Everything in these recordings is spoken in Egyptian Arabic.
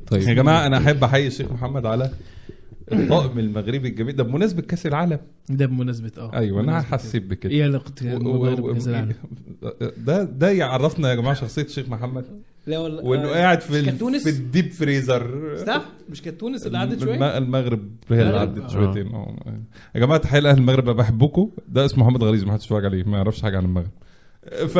طيب يا جماعه انا احب احيي الشيخ محمد على الطقم المغربي الجميل ده بمناسبه كاس العالم ده بمناسبه اه ايوه انا بمناسبة حسيت بكده ايه علاقه و- المغرب و- بكأس العالم؟ ده ده يعرفنا يا جماعه شخصيه الشيخ محمد لا والله وانه آه، قاعد في مش ال- كانت تونس في الديب فريزر صح مش كانت تونس اللي عدت الم- شويه المغرب هي اللي المغرب؟ عدت شويتين آه. يا جماعه تحيه لاهل المغرب أنا بحبكم ده اسمه محمد غليظ ما حدش يتفرج عليه ما يعرفش حاجه عن المغرب ف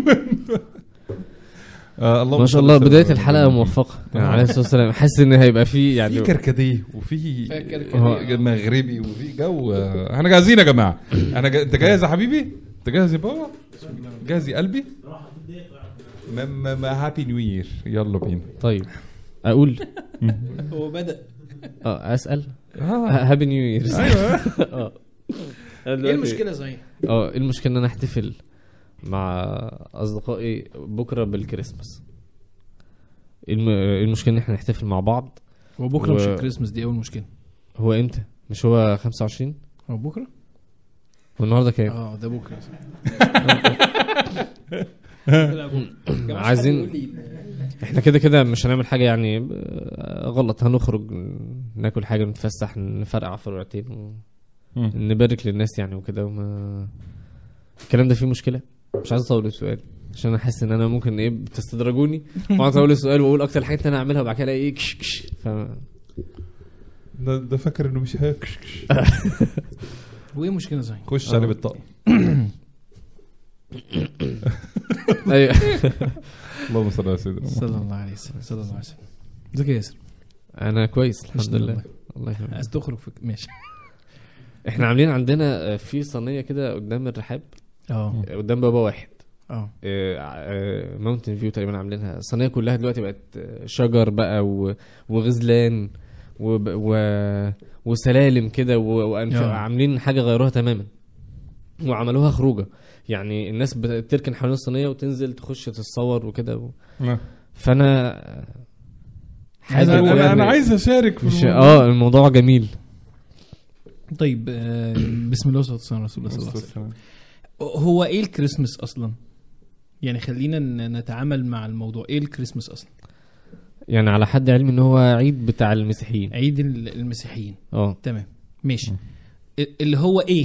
آه اللهم ما شاء صل الله وسلم بدايه على الحلقه النبي. موفقه يعني عليه الصلاه والسلام حاسس ان هيبقى في في يعني كركديه وفي كركديه. مغربي وفي جو آه، احنا جاهزين يا جماعه انا جا... انت جاهز يا حبيبي انت جاهز يا بابا جاهز يا قلبي ما ما ما هابي نيو يير يلا بينا طيب اقول هو بدا اه اسال آه. هابي نيو ييرز اه ايه المشكله صحيح؟ اه إيه المشكله ان انا احتفل مع اصدقائي بكره بالكريسماس الم... المشكله ان احنا نحتفل مع بعض هو بكره و- مش الكريسماس دي اول مشكله هو امتى مش هو 25 هو بكره؟ والنهارده كام اه ده بكره عايزين احنا كده كده مش هنعمل حاجه يعني آه، غلط هنخرج ناكل حاجه نتفسح نفرقع فروعتين و... مم. نبارك للناس يعني وكده وما الكلام ده فيه مشكله مش عايز اطول السؤال عشان انا حاسس ان انا ممكن ايه بتستدرجوني واقعد اطول السؤال واقول اكتر الحاجات اللي انا اعملها وبعد كده الاقي ايه كش كش ف ده ده فاكر انه مش هيكش وايه المشكله صحيح؟ خش آه. عليه بالطقم ايوه اللهم صل على سيدنا محمد صلى الله عليه وسلم صلى الله عليه وسلم ازيك يا ياسر؟ انا كويس الحمد عشنا لله والله. الله يخليك عايز تخرج في ماشي احنا عاملين عندنا آه، في صينيه كده قدام الرحاب اه قدام بابا واحد اه ماونتن فيو تقريبا عاملينها الصينيه كلها دلوقتي بقت آه، شجر بقى و- وغزلان وب- و- وسلالم كده و- وأنف- آه. عاملين حاجه غيروها تماما وعملوها خروجه يعني الناس بتركن حوالين الصينيه وتنزل تخش تتصور وكده و... نعم. فانا عايز انا أقول انا, يعني- أنا عايز اشارك في مش الموضوع. اه الموضوع جميل طيب آه، بسم الله والصلاه والسلام على رسول الله صلى الله عليه وسلم هو ايه الكريسماس اصلا؟ يعني خلينا ن- نتعامل مع الموضوع ايه الكريسماس اصلا؟ يعني على حد علمي ان هو عيد بتاع المسيحيين عيد ال- المسيحيين اه تمام ماشي ال- اللي هو ايه؟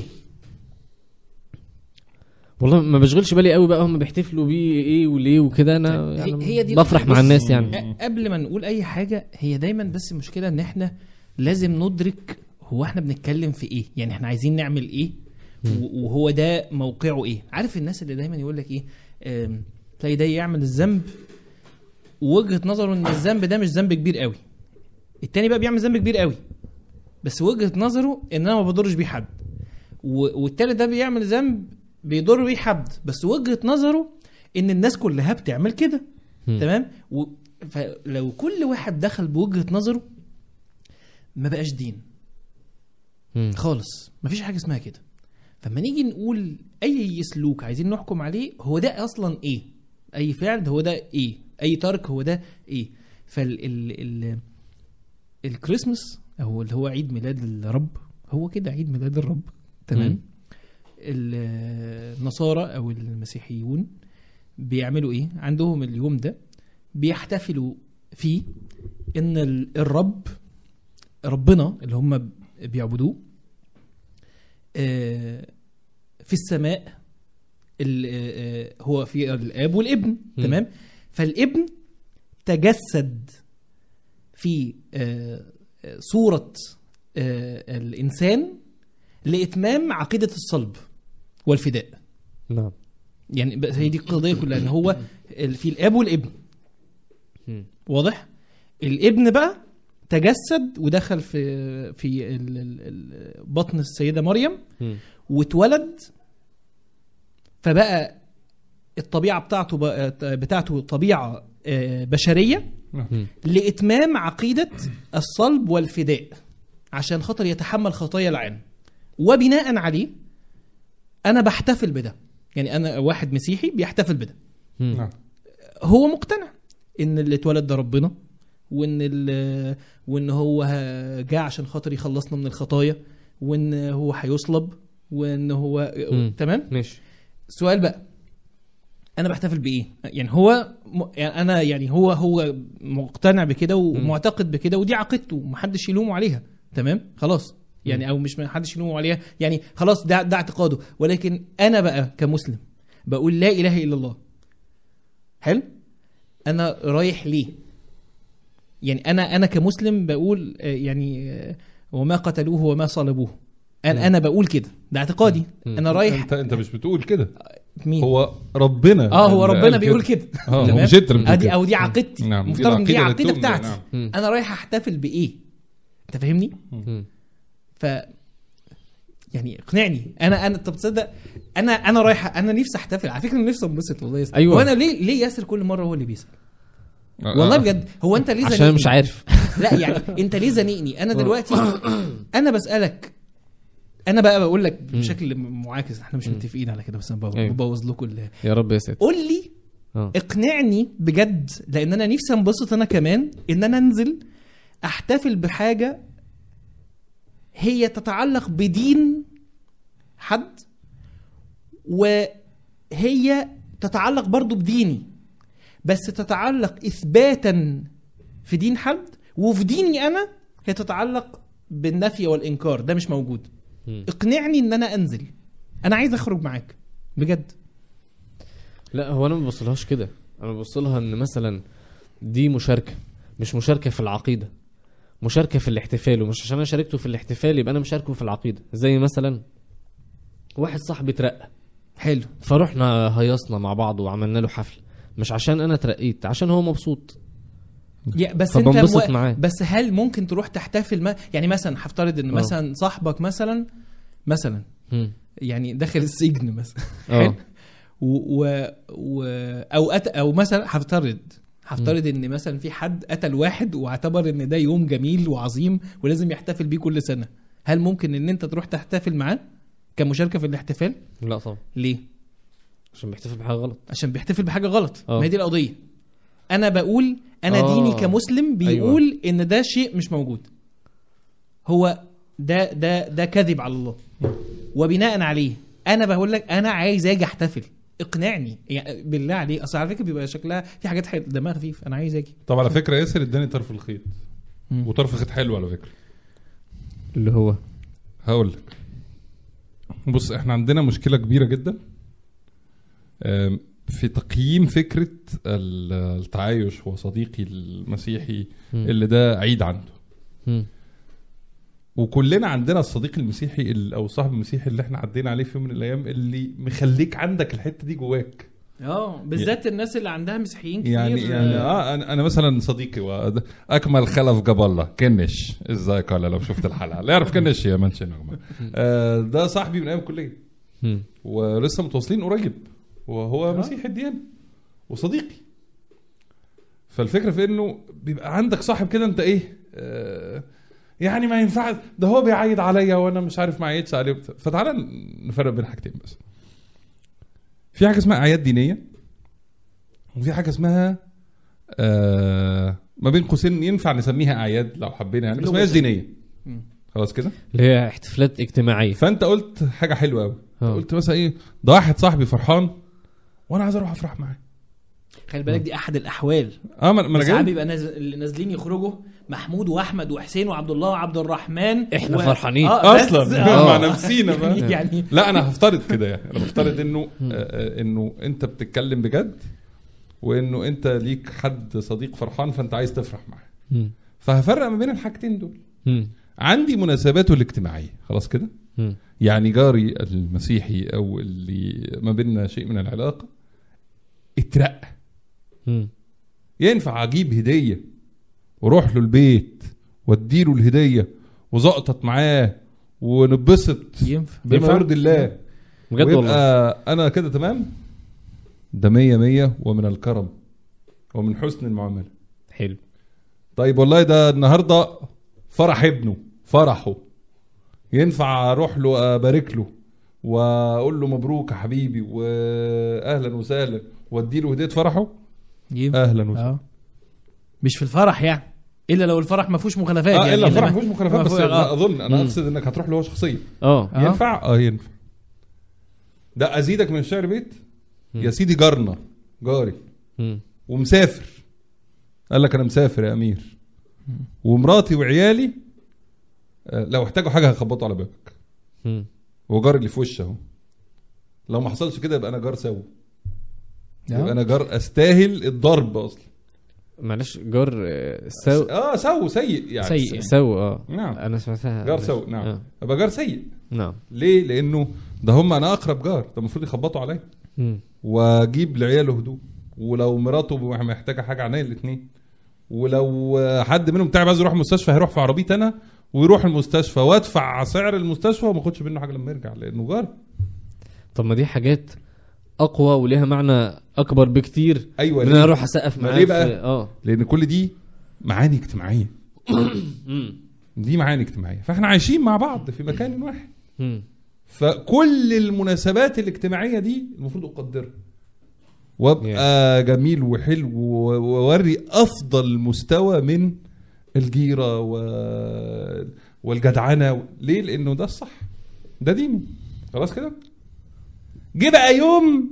والله ما بشغلش بالي قوي بقى هم بيحتفلوا بيه ايه وليه وكده انا طيب، يعني هي- هي دي بفرح مع بص- الناس يعني أ- قبل ما نقول اي حاجه هي دايما بس المشكله ان احنا لازم ندرك هو احنا بنتكلم في ايه يعني احنا عايزين نعمل ايه و- وهو ده موقعه ايه عارف الناس اللي دايما يقول لك ايه آم، تلاقي ده يعمل الذنب ووجهه نظره ان الذنب ده مش ذنب كبير قوي التاني بقى بيعمل ذنب كبير قوي بس وجهه نظره ان انا ما بضرش بيه حد و- والتالت ده بيعمل ذنب بيضر بيه حد بس وجهه نظره ان الناس كلها بتعمل كده مم. تمام و... فلو كل واحد دخل بوجهه نظره ما بقاش دين مم. خالص مفيش حاجه اسمها كده فلما نيجي نقول اي سلوك عايزين نحكم عليه هو ده اصلا ايه اي فعل هو ده ايه اي ترك هو ده ايه فال ال... ال... الكريسماس او اللي هو عيد ميلاد الرب هو كده عيد ميلاد الرب تمام مم. ال- النصارى او المسيحيون بيعملوا ايه عندهم اليوم ده بيحتفلوا فيه ان ال- الرب ربنا اللي هم بيعبدوه آه، في السماء ال- آه، آه، هو في الاب والابن مم. تمام فالابن تجسد في آه، آه، صورة آه، الإنسان لإتمام عقيدة الصلب والفداء نعم يعني بس هي دي القضية كلها إن هو ال- في الآب والابن مم. واضح الابن بقى تجسد ودخل في في ال- ال- ال- بطن السيدة مريم مم. واتولد فبقى الطبيعة بتاعته بقى بتاعته طبيعة آه، بشرية مم. لإتمام عقيدة الصلب والفداء عشان خاطر يتحمل خطايا العالم وبناء عليه أنا بحتفل بده يعني أنا واحد مسيحي بيحتفل بده مم. نعم. هو مقتنع ان اللي اتولد ده ربنا وان ال- وان هو ه- جاء عشان خاطر يخلصنا من الخطايا وان هو هيصلب وان هو مم. تمام ماشي السؤال بقى انا بحتفل بايه يعني هو م... يعني انا يعني هو هو مقتنع بكده ومعتقد بكده ودي عقيدته ومحدش يلومه عليها تمام خلاص يعني او مش محدش يلومه عليها يعني خلاص ده ده اعتقاده ولكن انا بقى كمسلم بقول لا اله الا الله حلو انا رايح ليه يعني انا انا كمسلم بقول آه، يعني آه، وما قتلوه وما صلبوه انا انا بقول كده ده اعتقادي مم. انا رايح انت انت مش بتقول كده مين هو ربنا اه هو اللي ربنا قال بيقول كده اه هو تمام؟ مش انت اللي بتقول ادي كده. او دي عقيدتي نعم، دي مفترض ان دي العقيدة عقيده اللي تؤمن، بتاعتي نعم. مم. انا رايح احتفل بايه انت فاهمني مم. ف يعني اقنعني انا انا طب تصدق انا انا رايح انا نفسي احتفل على فكره انا نفسي انبسط والله ياسر أيوة. هو انا ليه ليه ياسر كل مره هو اللي بيسال آه، والله آه. بجد هو انت ليه عشان زنقني انا مش عارف لا يعني انت ليه زنقني انا دلوقتي انا بسالك انا بقى بقول لك بشكل معاكس احنا مش متفقين على كده بس انا ببوظ- أيوة. ببوظ لكم ال- يا رب يا ساتر قول لي اه اقنعني بجد لان انا نفسي انبسط انا كمان ان انا انزل احتفل بحاجه هي تتعلق بدين حد وهي تتعلق برضو بديني بس تتعلق اثباتا في دين حد وفي ديني انا هي تتعلق بالنفي والانكار ده مش موجود مم. اقنعني ان انا انزل انا عايز اخرج معاك بجد لا هو انا ما ببصلهاش كده انا ببص لها ان مثلا دي مشاركه مش مشاركه في العقيده مشاركه في الاحتفال ومش عشان انا شاركته في الاحتفال يبقى انا مشاركه في العقيده زي مثلا واحد صاحبي اترقى حلو فرحنا هيصنا مع بعض وعملنا له حفله مش عشان انا اترقيت عشان هو مبسوط يا بس انت فبنبسط مو... معاه. بس هل ممكن تروح تحتفل ما يعني مثلا هفترض ان اه. مثلا صاحبك مثلا مثلا مم. يعني داخل السجن مثلا اه حلو و... و... و... او أت... او مثلا هفترض هفترض ان مثلا في حد قتل واحد واعتبر ان ده يوم جميل وعظيم ولازم يحتفل بيه كل سنه هل ممكن ان انت تروح تحتفل معاه كمشاركه في الاحتفال لا طبعا ليه عشان بيحتفل بحاجه غلط عشان بيحتفل بحاجه غلط اه. ما هي دي القضيه انا بقول انا اه. ديني كمسلم بيقول ان ده شيء مش موجود هو ده ده ده كذب على الله وبناء عليه انا بقول لك انا عايز اجي احتفل اقنعني يعني بالله عليك اصل على فكره بيبقى شكلها في حاجات حلوه دمها خفيف انا عايز اجي طب على فكره ياسر اداني طرف الخيط مم. وطرف الخيط حلو على فكره اللي هو هقول لك بص احنا عندنا مشكله كبيره جدا آم، في تقييم فكره ال- التعايش وصديقي المسيحي مم. اللي ده عيد عنده مم. وكلنا عندنا الصديق المسيحي ال- او الصاحب المسيحي اللي احنا عدينا عليه في يوم من الايام اللي مخليك عندك الحته دي جواك اه بالذات الناس اللي عندها مسيحيين كتير يعني يعني اه انا, أنا مثلا صديقي و- اكمل خلف جاب الله كنش ازيك ولا لو شفت الحلقه لا يعرف كنش يا منشن يا جماعه آه ده صاحبي من ايام الكليه مم. ولسه متواصلين قريب وهو آه. مسيحي الديانه وصديقي فالفكره في انه بيبقى عندك صاحب كده انت ايه آه يعني ما ينفعش ده هو بيعيد عليا وانا مش عارف ما عيدش عليه وبتاع. فتعالى نفرق بين حاجتين بس في حاجه اسمها اعياد دينيه وفي حاجه اسمها آه ما بين قوسين ينفع نسميها اعياد لو حبينا يعني بس ما هياش دينيه مم. خلاص كده اللي هي احتفالات اجتماعيه فانت قلت حاجه حلوه قوي اه. قلت مثلا ايه ده واحد صاحبي فرحان وانا عايز اروح افرح معاه خلي بالك دي احد الاحوال اه ما ما انا بس ساعات جاي بيبقى نازل اللي نازلين يخرجوا محمود واحمد وحسين وعبد الله وعبد الرحمن احنا فرحانين. آه بس- اصلا آه. ما انا نسينا يعني, بقى يعني لا انا هفترض كده يعني انا بفترض انه آه، آه، انه انت بتتكلم بجد وانه انت ليك حد صديق فرحان فانت عايز تفرح معاه مم. فهفرق ما بين الحاجتين دول مم. عندي مناسباته الاجتماعيه خلاص كده مم. يعني جاري المسيحي او اللي ما بيننا شيء من العلاقه اترقى مم. ينفع اجيب هديه واروح له البيت واديله الهديه وزقطط معاه ونبسط ينفع بما ينفع؟ يرضي الله بجد والله ويبقى انا كده تمام ده مية مية ومن الكرم ومن حسن المعامله حلو طيب والله ده النهارده فرح ابنه فرحه ينفع اروح له ابارك له واقول له مبروك يا حبيبي واهلا وسهلا وادي له هديه فرحه ينفع اهلا وسهلا اه مش في الفرح يعني الا لو الفرح ما فيهوش مخالفات اه يعني الا فرح إنما- مفيش مخالفات ما بس فيهوش- لا آه. اظن انا مم. اقصد انك هتروح له هو شخصيا اه آه. ينفع اه ينفع ده ازيدك من الشعر بيت يا سيدي جارنا جاري مم. ومسافر قال لك انا مسافر يا امير ومراتي وعيالي آه، لو احتاجوا حاجه هيخبطوا على بابك مم. وجار اللي في وشي اهو لو ما حصلش كده يبقى انا جار سوي يبقى انا جار استاهل الضرب اصلا معلش جار آه، سو اه سو سيء يعني سيء. يعني. سو اه نعم انا سمعتها جار سوء نعم آه. يبقى جار سيء نعم ليه؟ لانه ده هم انا اقرب جار ده المفروض يخبطوا عليا مم. واجيب لعياله هدوء ولو مراته محتاجه حاجه عنيا الاثنين ولو حد منهم تعب عايز يروح المستشفى هيروح في عربيتي انا ويروح المستشفى وادفع سعر المستشفى وما اخدش منه حاجه لما يرجع لانه جار طب ما دي حاجات اقوى وليها معنى اكبر بكتير ايوه من ليه؟ انا اروح اسقف ما معاه ليه بقى؟ في- اه لان كل دي معاني اجتماعيه مم. دي معاني اجتماعيه فاحنا عايشين مع بعض في مكان واحد مم. فكل المناسبات الاجتماعيه دي المفروض اقدرها وابقى جميل وحلو و- واوري افضل مستوى من الجيره و... والجدعنه ليه؟ لانه ده الصح ده ديني خلاص كده؟ جه بقى يوم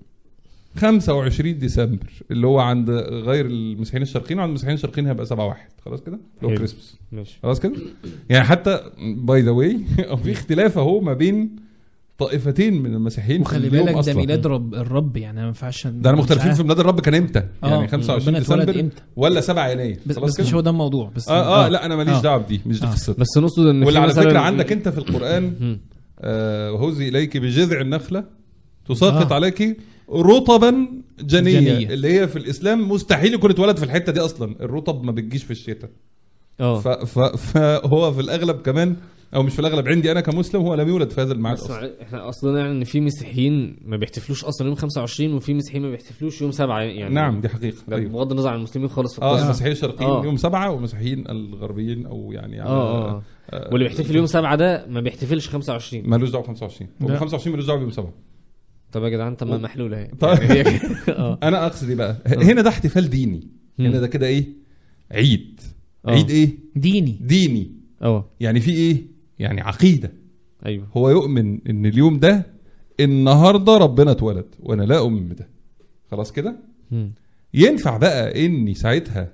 25 ديسمبر اللي هو عند غير المسيحيين الشرقيين وعند المسيحيين الشرقيين هيبقى 7 1 خلاص كده؟ اللي هو حلو. كريسمس ماشي خلاص كده يعني حتى باي ذا واي في اختلاف اهو ما بين طائفتين من المسيحيين في وخلي اليوم بالك ده أصلاً. ميلاد رب الرب يعني ما ينفعش ده انا مختلفين في ميلاد الرب كان امتى آه، يعني 25 ربنا اتولد ديسمبر امتى ولا 7 يناير بس, خلاص بس مش كده هو ده الموضوع بس اه اه لا انا ماليش آه. دعوه بدي مش دي آه. قصتي بس نقصد ان واللي في على مثلا فكره عندك انت في القران مم. آه وهزي اليك بجذع النخله تساقط آه. عليك رطبا جنيه, جنية. اللي هي في الاسلام مستحيل يكون اتولد في الحته دي اصلا الرطب ما بتجيش في الشتاء اه ف- ف- فهو في الاغلب كمان او مش في الاغلب عندي انا كمسلم هو لم يولد في هذا الميعاد بس اصلا مع- احنا اصلا يعني ان في مسيحيين ما بيحتفلوش اصلا يوم 25 وفي مسيحيين ما بيحتفلوش يوم 7 يعني نعم دي حقيقه ده أيوه. بغض النظر عن المسلمين خالص في اه القصه المسيحيين الشرقيين آه. يوم سبعة والمسيحيين الغربيين او يعني على اه اه آه، واللي بيحتفل يوم 7 ده ما بيحتفلش 25 مالوش دعوه 25 هو لا. 25 مالوش دعوه بيوم سبعة طب يا جدعان طب ما محلوله اهي طيب. يعني هي كده. اه انا اقصد ايه بقى هنا ده احتفال ديني مم. هنا ده كده ايه عيد آه. عيد ايه ديني ديني اه يعني في ايه يعني عقيده ايوه هو يؤمن ان اليوم ده النهارده ربنا اتولد وانا لا اؤمن بده خلاص كده مم. ينفع بقى اني ساعتها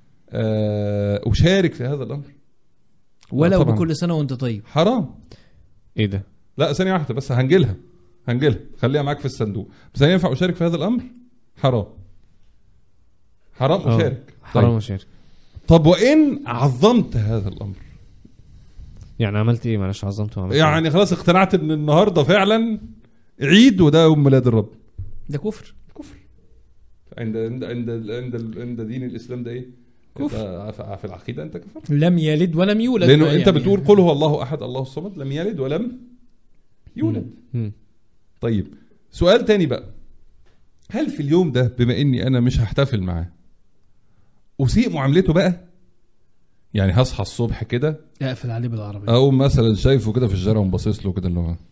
آه، اشارك في هذا الامر ولو طبعاً. بكل سنه وانت طيب حرام ايه ده لا ثانيه واحده بس هنجيلها هنجيلها خليها معاك في الصندوق بس هل ينفع اشارك في هذا الامر حرام حرام آه. اشارك حرام طيب. اشارك طب وان عظمت هذا الامر يعني عملت ايه معلش عظمته وعملت يعني خلاص اقتنعت ان النهارده فعلا عيد وده يوم ميلاد الرب ده كفر كفر عند عند عند عند, عند دين الاسلام ده ايه؟ كفر. ده في في العقيده انت كفرت لم يلد ولم يولد لانه يعني انت بتقول قل هو الله احد الله الصمد لم يلد ولم يولد مم. طيب سؤال تاني بقى هل في اليوم ده بما اني انا مش هحتفل معاه اسيء معاملته بقى يعني هصحى الصبح كده اقفل عليه بالعربي اقوم مثلا شايفه كده في الشارع ومباصص له كده اللي هو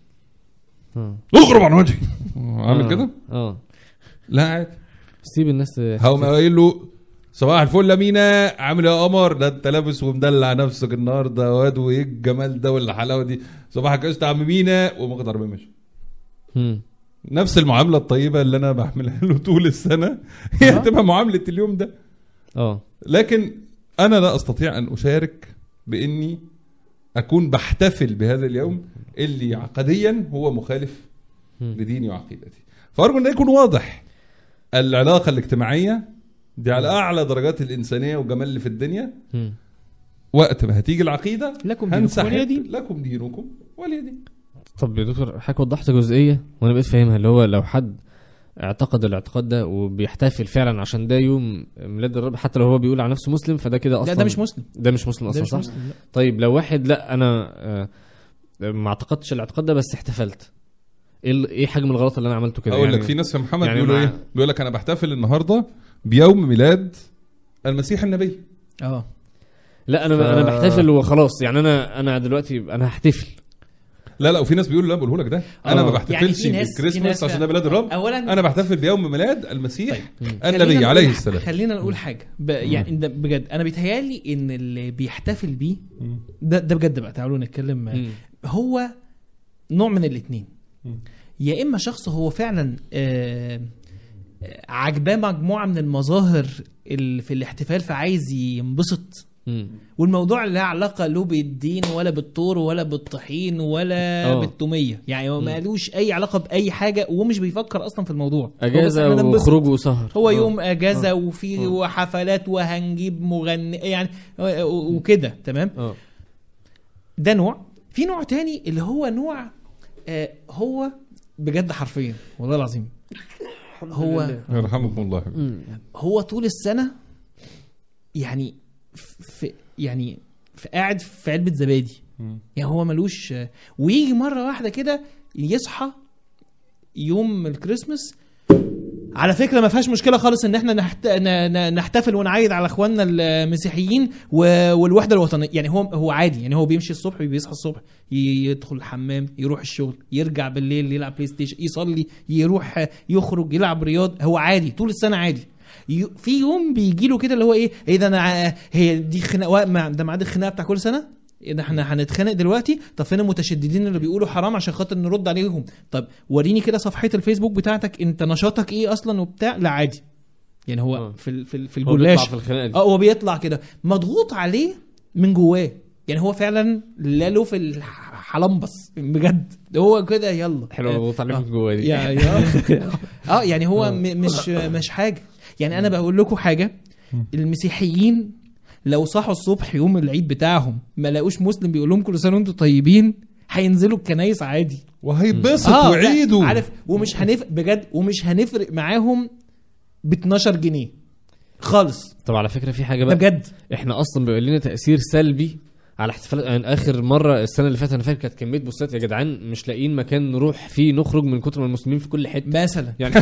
اه اغرب عن وجهي عامل آه. كده اه لا عادي سيب الناس ت- هقوم قايل له صباح الفل يا مينا عامل ايه يا قمر ده انت لابس ومدلع نفسك النهارده يا واد وايه الجمال ده والحلاوه دي صباحك قشطه يا عم مينا وماخد عربيه ماشي مم. نفس المعامله الطيبه اللي انا بعملها له طول السنه هي آه. هتبقى معامله اليوم ده اه لكن انا لا استطيع ان اشارك باني اكون بحتفل بهذا اليوم اللي عقديا هو مخالف مم. لديني وعقيدتي فارجو ان يكون واضح العلاقه الاجتماعيه دي على اعلى درجات الانسانيه والجمال اللي في الدنيا مم. وقت ما هتيجي العقيده لكم دينكم هنسحب ولي دين لكم دينكم ولي دين طب يا دكتور حضرتك وضحت جزئيه وانا بقيت فاهمها اللي هو لو حد اعتقد الاعتقاد ده وبيحتفل فعلا عشان ده يوم ميلاد الرب حتى لو هو بيقول على نفسه مسلم فده كده لا اصلا ده مش مسلم ده مش مسلم ده اصلا مش صح مسلم لا. طيب لو واحد لا انا آه، ما اعتقدتش الاعتقاد ده بس احتفلت ايه ال- ايه حجم الغلط اللي انا عملته كده اقول يعني لك في ناس يا محمد يعني بيقولوا مع- ايه بيقول لك انا بحتفل النهارده بيوم ميلاد المسيح النبي اه لا انا ف- انا بحتفل وخلاص يعني انا انا دلوقتي انا هحتفل لا لا وفي ناس بيقولوا لا بقوله لك ده انا آه. ما يعني بحتفلش في ناس- في بالكريسماس ناس عشان ده ميلاد الرب اولا انا بحتفل بيوم ميلاد المسيح خلينا النبي نقول عليه ح- السلام خلينا نقول حاجه ب... يعني ده بجد انا بيتهيالي ان اللي بيحتفل بيه ده ده بجد بقى تعالوا نتكلم مم. هو نوع من الاثنين مم. يا اما شخص هو فعلا آه، آه، عجباه مجموعه من المظاهر اللي في الاحتفال فعايز ينبسط مم. والموضوع لا علاقه له بالدين ولا بالطور ولا بالطحين ولا آه. بالتوميه يعني هو مم. مالوش اي علاقه باي حاجه ومش بيفكر اصلا في الموضوع هو بس اجازه إحنا ننبسط. وخروج وسهر هو آه. يوم اجازه آه. وفي آه. حفلات وهنجيب مغني يعني و- و- وكده تمام اه ده نوع في نوع تاني اللي هو نوع آه هو بجد حرفيا والله العظيم هو يرحمكم الله مم. هو طول السنه يعني في يعني في قاعد في علبه زبادي مم. يعني هو ملوش ويجي مره واحده كده يصحى يوم الكريسماس على فكره ما فيهاش مشكله خالص ان احنا نحت... ن- ن- نحتفل ونعيد على اخواننا المسيحيين و... والوحده الوطنيه يعني هو هو عادي يعني هو بيمشي الصبح بيصحى الصبح ي- يدخل الحمام يروح الشغل يرجع بالليل يلعب بلاي ستيشن يصلي يروح يخرج يلعب رياض هو عادي طول السنه عادي ي- في يوم بيجي له كده اللي هو ايه ايه ده انا ع- هي دي خناقه مع- ده ميعاد الخناقه بتاع كل سنه إيه ده احنا هنتخانق دلوقتي طب فين المتشددين اللي بيقولوا حرام عشان خاطر نرد عليهم طب وريني كده صفحه الفيسبوك بتاعتك انت نشاطك ايه اصلا وبتاع لا عادي يعني هو آه. في ال- في ال- في هو بيطلع الجلاش في الخناقه دي اه هو بيطلع كده مضغوط عليه من جواه يعني هو فعلا لا له في الحلمبس بجد هو كده يلا حلو آه، مضغوط عليك آه. من جوه دي يا يا اه يعني هو آه. م- مش مش حاجه يعني انا بقول لكم حاجه المسيحيين لو صحوا الصبح يوم العيد بتاعهم ما لاقوش مسلم بيقول لهم كل سنه وانتم طيبين هينزلوا الكنايس عادي وهيتبسط لا، وعيدوا عارف ومش هنفرق بجد ومش هنفرق معاهم ب 12 جنيه خالص طب على فكره في حاجه ده بقى بجد احنا اصلا بيبقى لنا تاثير سلبي على احتفالات يعني اخر مره السنه اللي فاتت انا فاكر كانت كميه بوستات يا جدعان مش لاقيين مكان نروح فيه نخرج من كتر ما المسلمين في كل حته مثلا يعني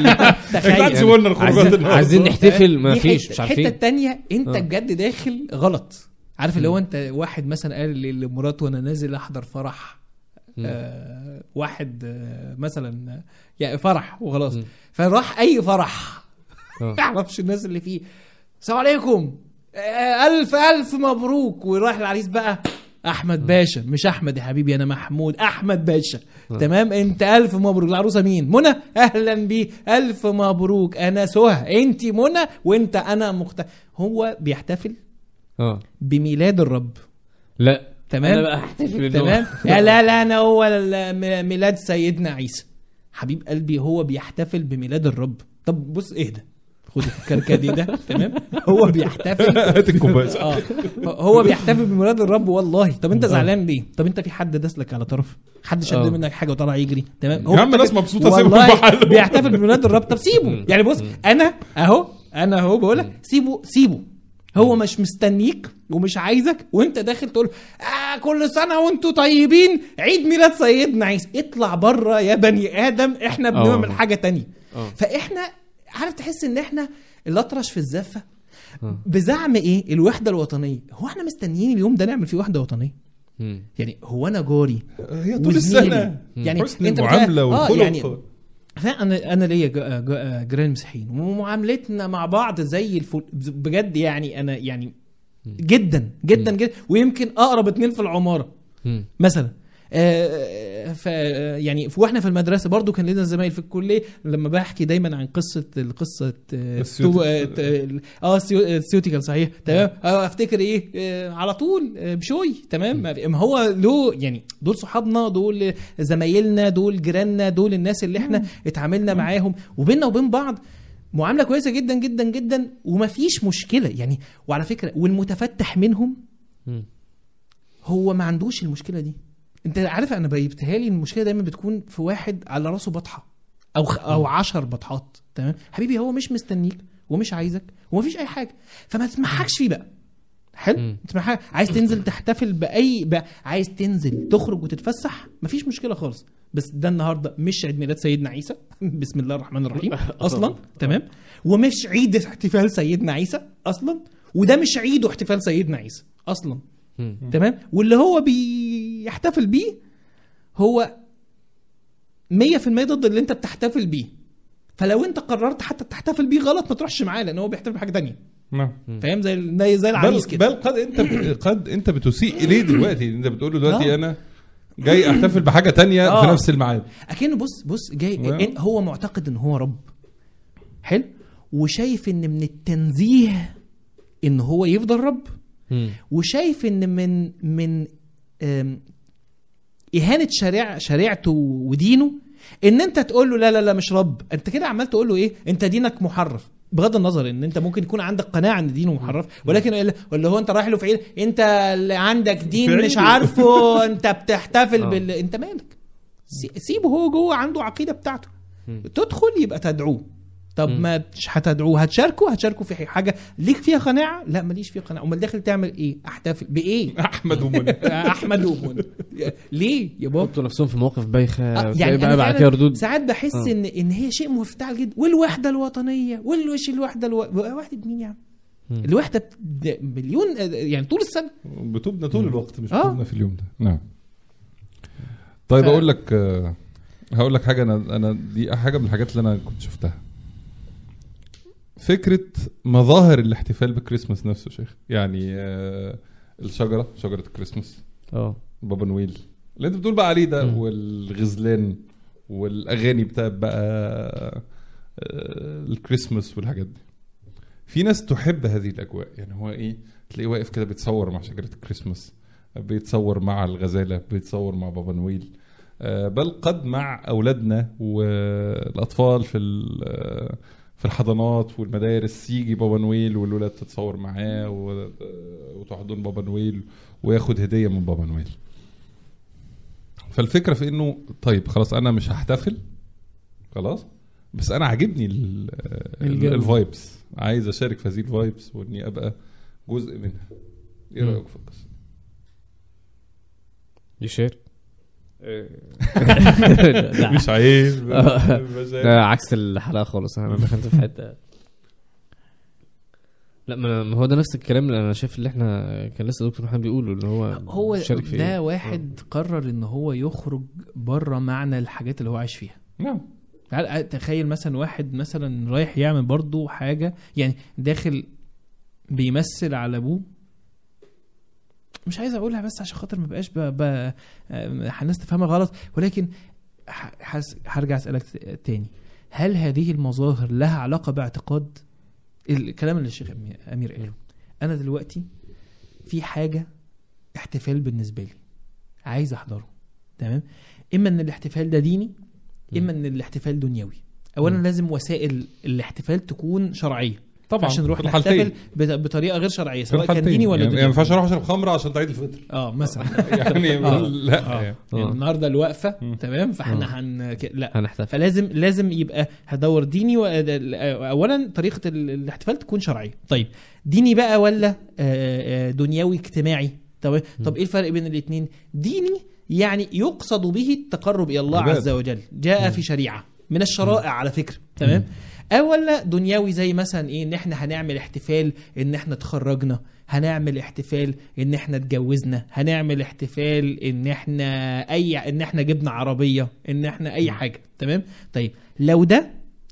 تعال تخيل سيبوا لنا الخروجات عايزين, النهاردة. عايزين نحتفل ما دي فيش حتة- مش الحته عارفين التانية انت آه. بجد داخل غلط عارف اللي هو انت واحد مثلا قال لمراته وانا نازل احضر فرح مم. آه واحد آه مثلا آه، يعني فرح وخلاص مم. فراح اي فرح آه. ما يعرفش الناس اللي فيه السلام عليكم آه، الف الف مبروك وراح العريس بقى احمد باشا مش احمد يا حبيبي انا محمود احمد باشا آه. تمام انت الف مبروك العروسه مين منى اهلا بيه الف مبروك انا سهى انت منى وانت انا مخت هو بيحتفل اه بميلاد الرب لا تمام انا بقى احتفل إن هو- تمام لا لا لا انا هو ال- م- ميلاد سيدنا عيسى حبيب قلبي هو بيحتفل بميلاد الرب طب بص اهدى خد الكركدي ده تمام هو بيحتفل هات الكوبايه اه هو بيحتفل بميلاد الرب والله طب انت زعلان ليه طب انت في حد داسلك على طرف حد شد آه. منك حاجه وطلع يجري تمام يا عم ناس مبسوطة، سيبهم والله بحالهم. بيحتفل بميلاد الرب طب سيبه مم. يعني بص انا اهو انا اهو بقول لك سيبه سيبه هو مش مستنيك ومش عايزك وانت داخل تقول آه كل سنه وانتوا طيبين عيد ميلاد سيدنا عيسى اطلع بره يا بني ادم احنا بنعمل آه. حاجه تانية اه فاحنا عارف تحس ان احنا الاطرش في الزفه آه. بزعم ايه الوحده الوطنيه هو احنا مستنيين اليوم ده نعمل فيه وحده وطنيه مم. يعني هو انا جاري هي طول وزميلي. السنه يعني حسن انت المعامله بتلاقي- آه، والخلق يعني فانا انا ليا جا- جا- جيران مسيحيين ومعاملتنا مع بعض زي الفل بجد يعني انا يعني جدا جدا جدا ويمكن اقرب اتنين في العماره مم. مثلا آه، ف يعني ف- واحنا في المدرسه برضو كان لنا زمايل في الكليه لما بحكي دايما عن قصه القصه آه، السيوتي- تو- آه، ت- اه السيو- السيوتيكال صحيح تمام اه افتكر ايه آه، على طول آه، بشوي تمام ما في- ما هو له يعني دول صحابنا دول زمايلنا دول جيراننا دول الناس اللي احنا اتعاملنا معاهم وبيننا وبين بعض معامله كويسه جدا جدا جدا ومفيش مشكله يعني وعلى فكره والمتفتح منهم مم. هو ما عندوش المشكله دي انت عارف انا بيبتهالي لي المشكله دايما بتكون في واحد على راسه بطحه او خ... او عشر بطحات تمام حبيبي هو مش مستنيك ومش عايزك ومفيش اي حاجه فما تسمحكش فيه بقى حلو مم. تسمح عايز تنزل تحتفل باي ب... عايز تنزل تخرج وتتفسح مفيش مشكله خالص بس ده النهارده مش عيد ميلاد سيدنا عيسى بسم الله الرحمن الرحيم اصلا تمام ومش عيد احتفال سيدنا عيسى اصلا وده مش عيد احتفال سيدنا عيسى اصلا مم. تمام واللي هو بيحتفل بيه هو 100% ضد اللي انت بتحتفل بيه فلو انت قررت حتى تحتفل بيه غلط ما تروحش معاه لان هو بيحتفل بحاجه تانية نعم فاهم زي زي زي العريس بل, كده بل قد انت قد انت بتسيء اليه دلوقتي انت بتقول له دلوقتي آه. انا جاي احتفل بحاجه تانية في آه. نفس الميعاد اكنه بص بص جاي و- إن- هو معتقد ان هو رب حلو وشايف ان من التنزيه ان هو يفضل رب مم. وشايف ان من من آم، اهانه شريع شريعته ودينه ان انت تقول له لا لا لا مش رب انت كده عمال تقول له ايه انت دينك محرف بغض النظر ان انت ممكن يكون عندك قناعه ان دينه محرف ولكن ال- ولا هو انت رايح له في عيد انت اللي عندك في دين عيد. مش عارفه انت بتحتفل آه. بال انت مالك سي- سيبه هو جوه عنده عقيده بتاعته مم. تدخل يبقى تدعوه طب مم. ما مش هتدعوه هتشاركه هتشاركه في حاجه ليك فيها قناعه لا ماليش فيها قناعه امال داخل تعمل ايه احتفل بايه احمد ومنى احمد ومنى ليه يا بابا حطوا نفسهم في مواقف بايخه آه، يعني يعني بقى أنا بعد فعلاً كده ردود ساعات بحس آه. ان ان هي شيء مفتعل جدا والوحده الوطنيه والوش الوحده الو... وحده مين يا عم؟ مم. الوحده بت- مليون يعني طول السنه بتوبنا طول الوقت مش آه. بتوبنا في اليوم ده نعم طيب ف- اقول لك آه، هقول لك حاجه انا انا دي حاجه من الحاجات اللي انا كنت شفتها فكره مظاهر الاحتفال بالكريسماس نفسه يا شيخ يعني آه، الشجره شجره الكريسماس اه بابا نويل اللي انت بتقول بقى عليه ده مم. والغزلان والاغاني بتاعت بقى آه، الكريسماس والحاجات دي في ناس تحب هذه الاجواء يعني هو ايه تلاقيه واقف كده بيتصور مع شجره الكريسماس بيتصور مع الغزاله بيتصور مع بابا نويل آه، بل قد مع اولادنا والاطفال في ال- آه، في الحضانات والمدارس يجي بابا نويل والولاد تتصور معاه و- وتحضن بابا نويل وياخد هديه من بابا نويل فالفكره في انه طيب خلاص انا مش هحتفل خلاص بس انا عاجبني ال- الجو. الفايبس عايز اشارك في هذه الفايبس واني ابقى جزء منها ايه مم. رايك في القصه يشير لا مش عيب آه. مش عيب. ده عكس الحلقه خالص انا دخلت في حته لا ما أنا- ما هو ده نفس الكلام اللي انا شايف اللي احنا كان لسه دكتور محمد بيقوله اللي هو هو شارك في ده إيه. واحد قرر ان هو يخرج بره معنى الحاجات اللي هو عايش فيها نعم تعال تخيل مثلا واحد مثلا رايح يعمل برضه حاجه يعني داخل بيمثل على ابوه مش عايز اقولها بس عشان خاطر ما بقاش ب... ب... آه، الناس تفهمها غلط ولكن ح- حس... هرجع اسالك ت- تاني هل هذه المظاهر لها علاقه باعتقاد الكلام اللي الشيخ أمي- امير قاله انا دلوقتي في حاجه احتفال بالنسبه لي عايز احضره تمام اما ان الاحتفال ده ديني اما ان الاحتفال دنيوي اولا مم. لازم وسائل الاحتفال تكون شرعيه طبعا عشان نروح في الحالتين. نحتفل بت- بطريقه غير شرعيه في سواء كان الحالتين. ديني ولا يعني ما دنيوي ينفعش اروح اشرب خمره عشان تعيد الفطر اه مثلا يعني آه. لا آه. يعني. يعني آه. النهارده الوقفه مم. تمام فاحنا هن ك- لا هنحتفل فلازم لازم يبقى هدور ديني و... اولا طريقه ال- الاحتفال تكون شرعيه طيب ديني بقى ولا آه، آه، دنيوي اجتماعي طب طب ايه الفرق بين الاثنين ديني يعني يقصد به التقرب الى الله عبادة. عز وجل جاء في شريعه من الشرائع على فكره تمام او ولا دنيوي زي مثلا ايه ان احنا هنعمل احتفال ان احنا اتخرجنا هنعمل احتفال ان احنا اتجوزنا هنعمل احتفال ان احنا اي ان احنا جبنا عربيه ان احنا اي حاجه تمام طيب لو ده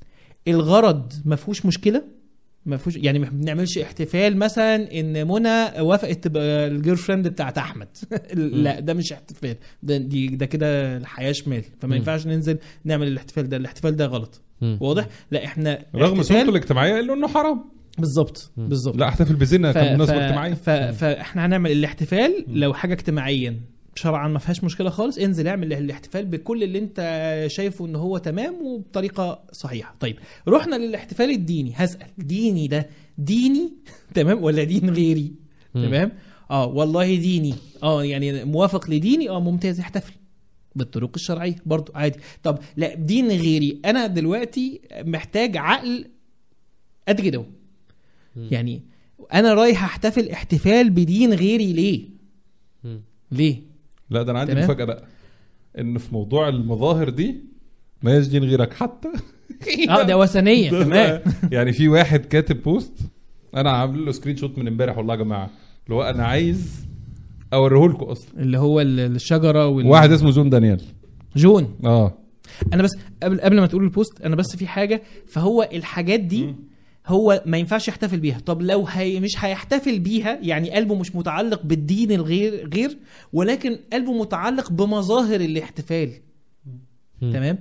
الغرض ما فيهوش مشكله ما فيهوش يعني ما بنعملش احتفال مثلا ان منى وافقت تبقى الجير فريند بتاعت احمد لا ده مش احتفال ده دي ده كده الحياه شمال فما مم. ينفعش ننزل نعمل الاحتفال ده الاحتفال ده غلط مم. واضح لا احنا رغم احتفال- صورته الاجتماعيه الا انه حرام بالظبط مم. بالظبط لا احتفل بزنا ف- كمناسبه ف- اجتماعيه ف... فاحنا هنعمل الاحتفال لو حاجه اجتماعيا شرعا ما فيهاش مشكله خالص انزل اعمل الاحتفال بكل اللي انت شايفه ان هو تمام وبطريقه صحيحه طيب رحنا للاحتفال الديني هسال ديني ده ديني تمام ولا دين غيري مم. تمام اه والله ديني اه يعني موافق لديني اه ممتاز احتفل بالطرق الشرعيه برضو عادي طب لا دين غيري انا دلوقتي محتاج عقل قد كده اهو. مم. يعني انا رايح احتفل احتفال بدين غيري ليه مم. ليه لا ده انا عندي تمام. مفاجاه بقى ان في موضوع المظاهر دي ما يسجن غيرك حتى اه ده وثنيه تمام يعني في واحد كاتب بوست انا عامل له سكرين شوت من امبارح والله يا جماعه اللي هو انا عايز اوريه لكم اصلا اللي هو ال- الشجره وال واحد اسمه جون دانيال جون اه انا بس قبل قبل ما تقول البوست انا بس في حاجه فهو الحاجات دي هو ما ينفعش يحتفل بيها طب لو هي مش هيحتفل بيها يعني قلبه مش متعلق بالدين الغير غير ولكن قلبه متعلق بمظاهر الاحتفال مم. تمام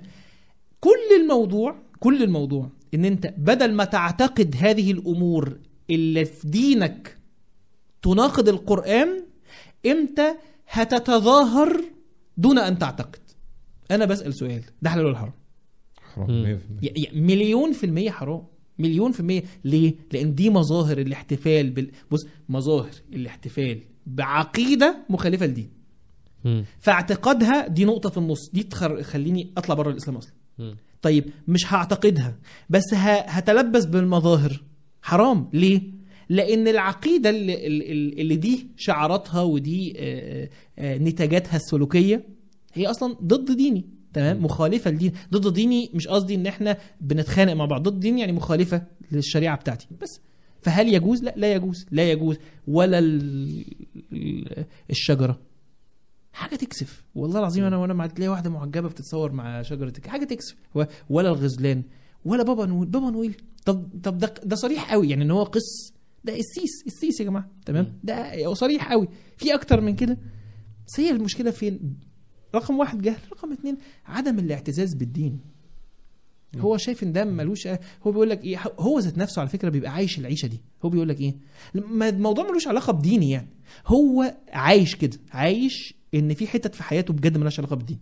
كل الموضوع كل الموضوع ان انت بدل ما تعتقد هذه الامور اللي في دينك تناقض القران امتى هتتظاهر دون ان تعتقد انا بسال سؤال ده حلال ولا حرام حرام مم. 100%. ي- ي- مليون في المية حرام مليون في المية ليه؟ لأن دي مظاهر الاحتفال بال... بص مظاهر الاحتفال بعقيدة مخالفة لدين مم. فاعتقادها دي نقطة في النص دي تخليني أطلع بره الإسلام أصلا مم. طيب مش هعتقدها بس ه... هتلبس بالمظاهر حرام ليه؟ لأن العقيدة اللي, اللي اللي دي شعاراتها ودي آه، آه، نتاجاتها السلوكية هي أصلا ضد ديني تمام مخالفة لدين ضد ديني مش قصدي ان احنا بنتخانق مع بعض ضد ديني يعني مخالفة للشريعة بتاعتي بس فهل يجوز؟ لا لا يجوز لا يجوز ولا ال... ال- الشجرة حاجه تكسف والله العظيم انا وانا مع تلاقي واحده معجبه بتتصور مع شجره حاجه تكسف و- ولا الغزلان ولا بابا نويل بابا نويل طب طب ده ده صريح قوي يعني ان هو قس ده السيس السيس يا جماعه تمام ده هو صريح قوي في اكتر من كده بس هي المشكله فين رقم واحد جهل رقم اتنين عدم الاعتزاز بالدين هو شايف ان ده ملوش هو بيقول لك ايه هو ذات نفسه على فكره بيبقى عايش العيشه دي هو بيقول لك ايه ما الموضوع ملوش علاقه بديني يعني هو عايش كده عايش ان في حتت في حياته بجد ملهاش علاقه بالدين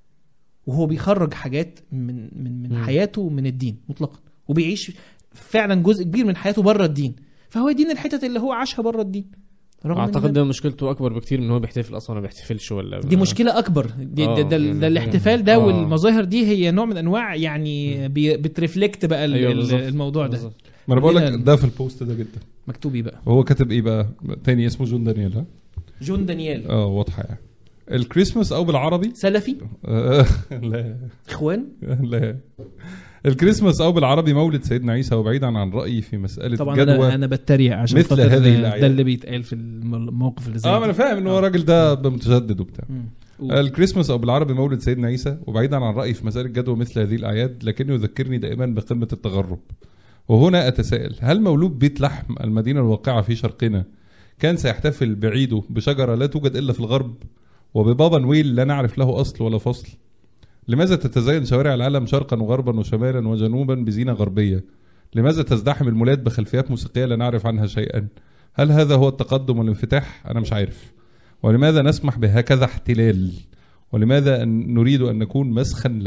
وهو بيخرج حاجات من من من مم. حياته من الدين مطلقا وبيعيش فعلا جزء كبير من حياته بره الدين فهو دين الحتت اللي هو عاشها بره الدين رغم إن اعتقد ده- ده مشكلته اكبر بكتير من هو بيحتفل اصلا ما بيحتفلش ولا دي مشكلة أكبر دي آه، ده, ده, يعني ده الاحتفال ده آه. والمظاهر دي هي نوع من أنواع يعني بي بترفلكت بقى ال- أيوة ال- بالظبط. الموضوع ده بالظبط. ما انا بقول لك لينا- ده في البوست ده جدا مكتوب إيه بقى هو كاتب ايه بقى تاني اسمه جون دانيال ها جون دانيال اه واضحه يعني الكريسماس او بالعربي سلفي آه، لا إخوان لا الكريسماس او بالعربي مولد سيدنا عيسى وبعيدا عن رايي في مساله طبعا جدوى أنا, أنا بتريق عشان مثل خاطر هذه ده- الأعياد. ده اللي بيتقال في الم- الموقف اللي زي اه ما انا ده. فاهم ان هو آه. الراجل ده متشدد وبتاع مم. قول. الكريسماس او بالعربي مولد سيدنا عيسى وبعيدا عن رايي في مساله جدوى مثل هذه الاعياد لكنه يذكرني دائما بقمه التغرب وهنا اتساءل هل مولود بيت لحم المدينه الواقعه في شرقنا كان سيحتفل بعيده بشجره لا توجد الا في الغرب وببابا نويل لا نعرف له اصل ولا فصل لماذا تتزين شوارع العالم شرقا وغربا وشمالا وجنوبا بزينه غربيه لماذا تزدحم المولات بخلفيات موسيقيه لا نعرف عنها شيئا هل هذا هو التقدم والانفتاح انا مش عارف ولماذا نسمح بهكذا احتلال ولماذا أن نريد أن نكون مسخا له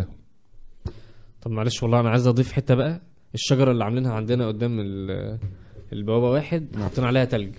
طب معلش والله انا عايز اضيف حته بقى الشجره اللي عاملينها عندنا قدام ال- البوابه واحد حاطين عليها تلج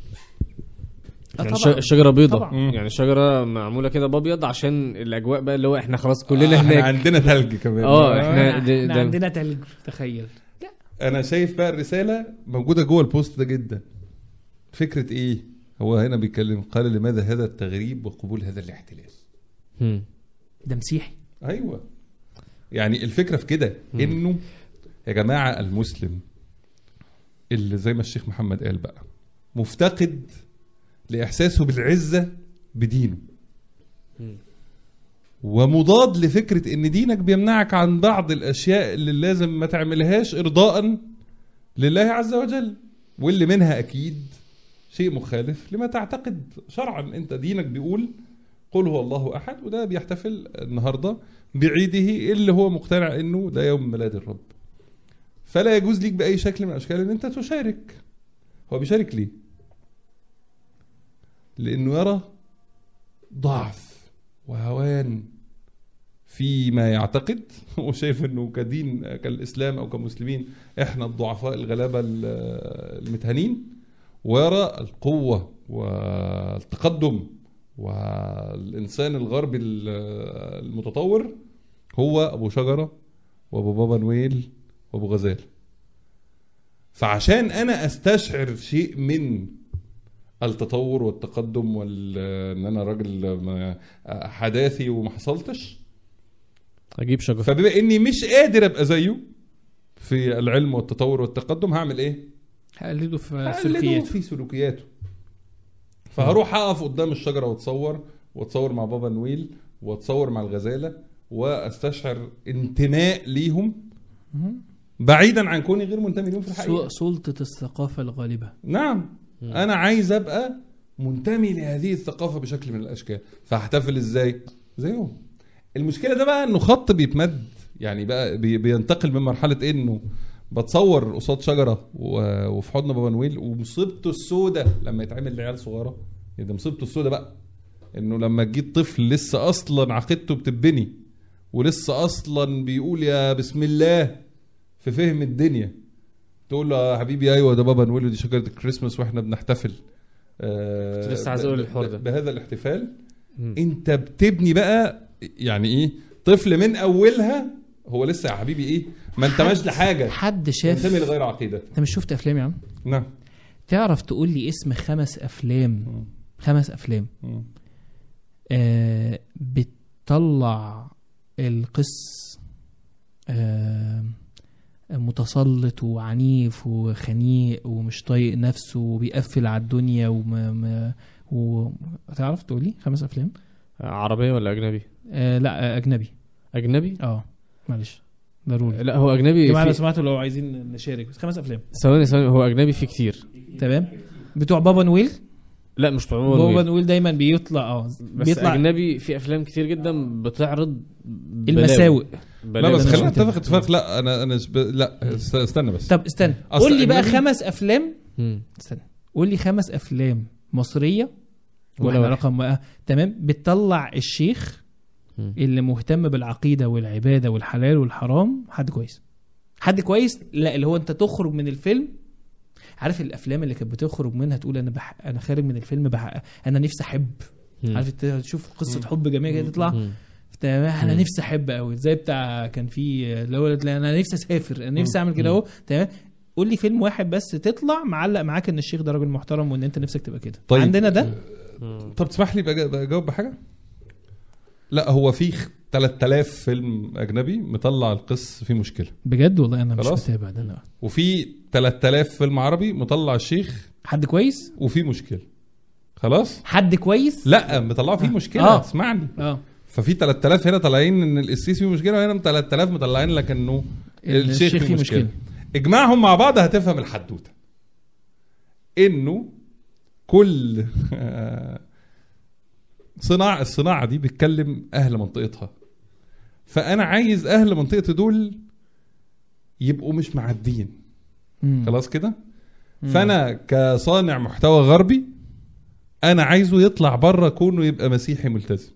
آه يعني طبعاً. الش- الشجره بيضة طبعاً. مم. يعني الشجره معموله كده بابيض عشان الاجواء بقى اللي هو احنا خلاص كلنا احنا هناك عندنا ثلج كمان اه آه، احنا ده احنا ده عندنا تلج تخيل انا شايف بقى الرساله موجوده جوه البوست ده جدا فكره ايه هو هنا بيتكلم قال لماذا هذا التغريب وقبول هذا الاحتلال مم. ده مسيحي ايوه يعني الفكره في كده مم. انه يا جماعه المسلم اللي زي ما الشيخ محمد قال بقى مفتقد لاحساسه بالعزه بدينه مم. ومضاد لفكره ان دينك بيمنعك عن بعض الاشياء اللي لازم ما تعملهاش ارضاء لله عز وجل واللي منها اكيد شيء مخالف لما تعتقد شرعا انت دينك بيقول قل هو الله احد وده بيحتفل النهارده بعيده اللي هو مقتنع انه ده يوم ميلاد الرب فلا يجوز ليك باي شكل من الاشكال ان انت تشارك هو بيشارك ليه لانه يرى ضعف وهوان فيما يعتقد وشايف انه كدين كالاسلام او كمسلمين احنا الضعفاء الغلابه ال- المتهانين ويرى القوه والتقدم والانسان الغربي ال- المتطور هو ابو شجره وابو بابا نويل وابو غزال فعشان انا استشعر شيء من التطور والتقدم وال ان انا راجل ما- حداثي وما حصلتش اجيب شجره فبما اني مش قادر ابقى زيه في العلم والتطور والتقدم هعمل ايه؟ هقلده في هقلده سلوكياته في سلوكياته فهروح اقف قدام الشجره واتصور واتصور مع بابا نويل واتصور مع الغزاله واستشعر انتماء ليهم مهم. بعيدا عن كوني غير منتمي ليهم في سو- الحقيقه سلطه الثقافه الغالبه نعم انا عايز ابقى منتمي لهذه الثقافه بشكل من الاشكال فاحتفل ازاي زيهم المشكله ده بقى انه خط بيتمد يعني بقى بي بينتقل من مرحله انه بتصور قصاد شجره و- وفي حضن بابا نويل ومصيبته السوداء لما يتعمل لعيال صغيره يعني ده مصيبته السوداء بقى انه لما تجيب طفل لسه اصلا عقيدته بتبني ولسه اصلا بيقول يا بسم الله في فهم الدنيا تقول له يا حبيبي ايوه ده بابا نويل ودي شجره الكريسماس واحنا بنحتفل آه، كنت لسه عايز ب- أقول ب- الحوار ده. بهذا الاحتفال مم. انت بتبني بقى يعني ايه طفل من اولها هو لسه يا حبيبي ايه ما انتماش لحاجه حد شاف منتمي لغير عقيده انت مش شفت افلام يا عم نعم تعرف تقول لي اسم خمس افلام مم. خمس افلام مم. آه بتطلع القس آه متسلط وعنيف وخنيق ومش طايق نفسه وبيقفل على الدنيا وما ما و... تعرف تقول لي خمس افلام عربيه ولا اجنبي آه لا آه اجنبي اجنبي اه معلش ضروري لا هو اجنبي يا جماعه لو في... سمعتوا لو عايزين نشارك بس خمس افلام ثواني ثواني هو اجنبي فيه كتير تمام بتوع بابا نويل لا مش بتوع بابا بابا نويل دايما بيطلع اه بس بيطلع اجنبي في افلام كتير جدا بتعرض بلاوي. المساوئ لا بلاوي. بس ده خلينا مش نتفق اتفاق لا انا انا ب... لا است- استنى بس طب استنى أصل قول لي بقى أجنبي- خمس افلام مم. استنى قول لي خمس افلام مصريه ولا ولا واحد. رقم آه. تمام بتطلع الشيخ مم. اللي مهتم بالعقيده والعباده والحلال والحرام حد كويس حد كويس لا اللي هو انت تخرج من الفيلم عارف الافلام اللي كانت بتخرج منها تقول انا بح... انا خارج من الفيلم بح... انا نفسي احب مم. عارف انت تشوف قصه مم. حب جميله كده تطلع مم. تمام انا مم. نفسي احب قوي زي بتاع كان في اللي هو انا نفسي اسافر انا نفسي مم. اعمل كده مم. اهو تمام قول لي فيلم واحد بس تطلع معلق معاك ان الشيخ ده راجل محترم وان انت نفسك تبقى كده طيب. عندنا ده مم. طب تسمح لي بأج- اجاوب بحاجه لا هو في خ- 3000 فيلم اجنبي مطلع القس فيه مشكله بجد والله انا مش خلاص. متابع ده لا وفي 3000 فيلم عربي مطلع الشيخ حد كويس وفيه مشكله خلاص حد كويس لا مطلعوا فيه آه. مشكله آه. اسمعني اه ففي 3000 هنا طالعين ان القسيس فيه مشكله وهنا 3000 مطلعين لك انه الشيخ فيه مشكله اجمعهم مع بعض هتفهم الحدوته انه كل صناع الصناعه دي بتكلم اهل منطقتها فانا عايز اهل منطقتي دول يبقوا مش معديين مم. خلاص كده مم. فانا كصانع محتوى غربي انا عايزه يطلع بره كونه يبقى مسيحي ملتزم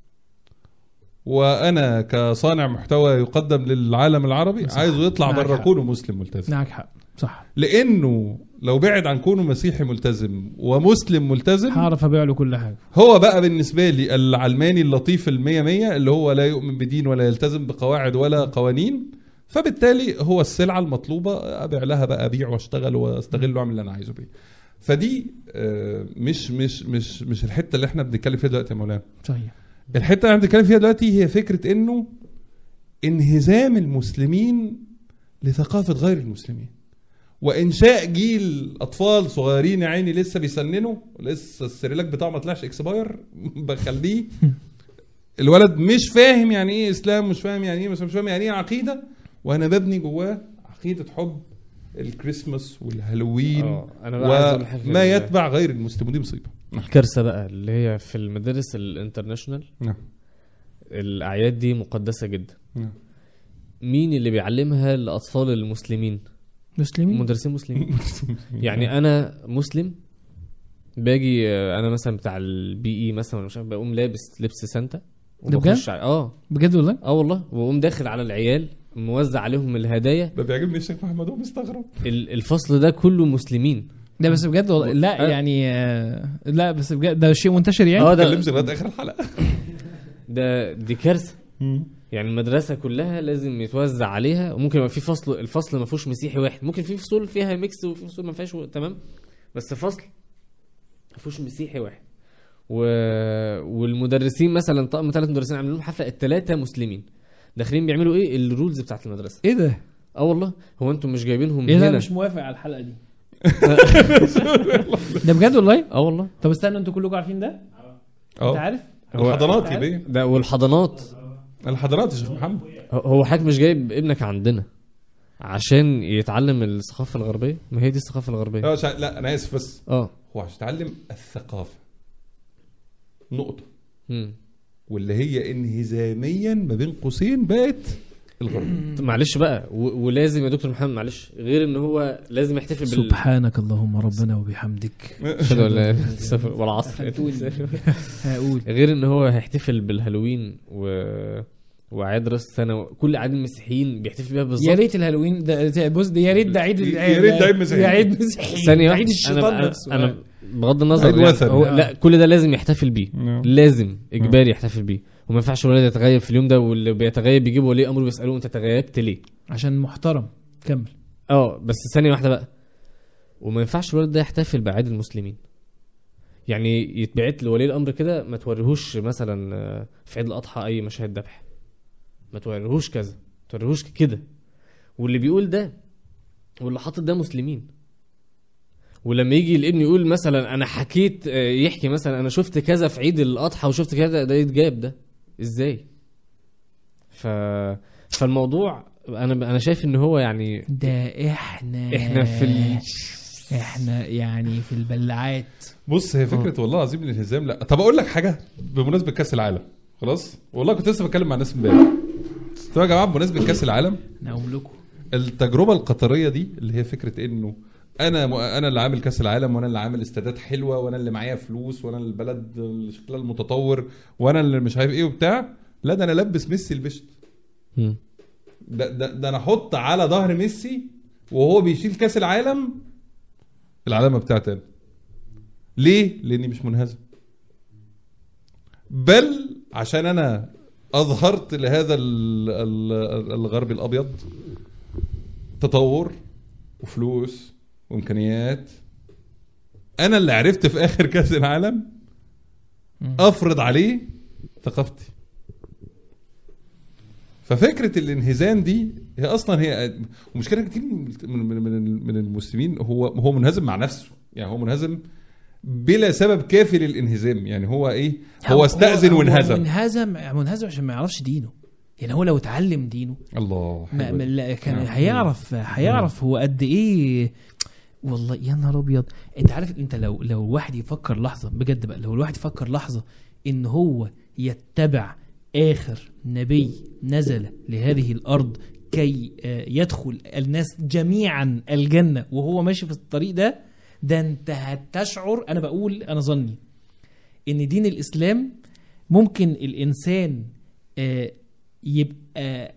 وانا كصانع محتوى يقدم للعالم العربي صح. عايزه يطلع معك بره حق. كونه مسلم ملتزم معك حق صح لانه لو بعد عن كونه مسيحي ملتزم ومسلم ملتزم هعرف ابيع له كل حاجه هو بقى بالنسبه لي العلماني اللطيف المية مية اللي هو لا يؤمن بدين ولا يلتزم بقواعد ولا قوانين فبالتالي هو السلعه المطلوبه ابيع لها بقى ابيع واشتغل واستغل واعمل اللي انا عايزه بيه فدي آه، مش مش مش مش الحته اللي احنا بنتكلم فيها دلوقتي يا مولانا صحيح الحته اللي احنا بنتكلم فيها دلوقتي هي فكره انه انهزام المسلمين لثقافه غير المسلمين وانشاء جيل اطفال صغيرين يا عيني لسه بيسننوا لسه السريلاك بتاعه ما طلعش اكسباير بخليه الولد مش فاهم يعني ايه اسلام مش فاهم يعني ايه مش فاهم يعني ايه عقيده وانا ببني جواه عقيده حب الكريسماس والهالوين آه، انا بقى عايز اقول حاجه وما لل- يتبع غير المسلم ودي مصيبه الكارثه بقى اللي هي في المدارس الانترناشونال نعم الاعياد دي مقدسه جدا نعم. مين اللي بيعلمها لاطفال المسلمين مسلمين مدرسين مسلمين يعني انا مسلم باجي آه، انا مثلا بتاع البي اي مثلا ولا مش عارف بقوم لابس لبس سانتا ده بجد؟ وبخش ع- اه بجد والله اه والله واقوم داخل على العيال موزع عليهم الهدايا ده بيعجبني الشيخ محمد هو مستغرب ال- الفصل ده كله مسلمين ده بس بجد والله لا آه. يعني آه، لا بس بجد ده شيء منتشر يعني اه ما ده اتكلمش لغايه اخر الحلقه ده دي كارثه يعني المدرسه كلها لازم يتوزع عليها وممكن يبقى في فصل الفصل ما فيهوش مسيحي واحد ممكن في فصول فيها ميكس وفي فصول ما فيهاش و- تمام بس فصل ما فيهوش مسيحي واحد و... والمدرسين مثلا طقم ثلاث مدرسين عاملين لهم حفله الثلاثه مسلمين داخلين بيعملوا ايه الرولز بتاعت المدرسه ايه ده؟ اه والله هو انتم مش جايبينهم ايه ده هنا مش موافق على الحلقه دي ده بجد والله؟ اه والله طب استنوا انتوا كلكم عارفين ده؟ انت اه عارف؟ الحضانات يا بيه ده والحضانات الحضانات يا شيخ محمد هو- هو حضرتك مش جايب ابنك عندنا عشان يتعلم الثقافه الغربيه ما هي دي الثقافه الغربيه لا عشان- لا انا اسف بس اه هو عشان يتعلم الثقافه نقطه مم. واللي هي انهزاميا ما بين قوسين بقت الغرب طب معلش بقى و- ولازم يا دكتور محمد معلش غير ان هو لازم يحتفل بال سبحانك اللهم ربنا وبحمدك أشهد أن لا إله إلا الله والعصر هقول غير ان هو هيحتفل بالهالوين و وعيد راس السنه كل عيد المسيحيين بيحتفل بيها بالظبط يا ريت الهالوين ده ده- بص ده يا ريت ده عيد يا ريت ده عيد مسيحي. يا عيد مسيحي ثانية ده واحدة عيد الشيطان أنا, نفسه أنا بغض النظر عيد يعني وثني. هو آه. لا كل ده لازم يحتفل بيه نعم. لازم اجباري يحتفل بيه وما ينفعش الولد يتغيب في اليوم ده واللي بيتغيب بيجيبوا ولي امره بيسالوه انت تغيبت ليه؟ عشان محترم كمل اه بس ثانيه واحده بقى وما ينفعش الولد ده يحتفل بعيد المسلمين يعني يتبعت لولي الامر كده ما توريهوش مثلا آه، في عيد الاضحى اي مشاهد ذبح ما توريهوش كذا ما توريهوش كده واللي بيقول ده واللي حاطط ده مسلمين ولما يجي الابن يقول مثلا انا حكيت آه، يحكي مثلا انا شفت كذا في عيد الاضحى وشفت كذا ده يتجاب ده ازاي ف فالموضوع انا انا شايف ان هو يعني ده احنا احنا في ال... احنا يعني في البلعات بص هي فكره والله العظيم الانهزام لا طب اقول لك حاجه بمناسبه كاس العالم خلاص والله كنت لسه بتكلم مع ناس امبارح قلت لهم يا جماعه بمناسبه كاس العالم انا اقول لكم التجربه القطريه دي اللي هي فكره انه انا م... انا اللي عامل كاس العالم وانا اللي عامل استادات حلوه وانا اللي معايا فلوس وانا البلد اللي شكلها المتطور وانا اللي مش عارف ايه وبتاع لا ده انا لبس ميسي البشت مم. ده, ده, ده انا احط على ظهر ميسي وهو بيشيل كاس العالم العلامه بتاعتي انا ليه لاني مش منهزم بل عشان انا اظهرت لهذا ال- ال- الغرب الابيض تطور وفلوس وامكانيات انا اللي عرفت في اخر كاس العالم افرض عليه ثقافتي ففكره الانهزام دي هي اصلا هي ومشكله كتير من من من من المسلمين هو هو منهزم مع نفسه يعني هو منهزم بلا سبب كافي للانهزام يعني هو ايه هو استاذن هو وانهزم منهزم منهزم عشان ما يعرفش دينه يعني هو لو اتعلم دينه الله ما حلو. ما لا كان نعم. هيعرف هيعرف هو قد ايه والله يا نهار ابيض انت عارف انت لو لو الواحد يفكر لحظه بجد بقى لو الواحد يفكر لحظه ان هو يتبع اخر نبي نزل لهذه الارض كي آه، يدخل الناس جميعا الجنه وهو ماشي في الطريق ده ده انت هتشعر انا بقول انا ظني ان دين الاسلام ممكن الانسان آه، يبقى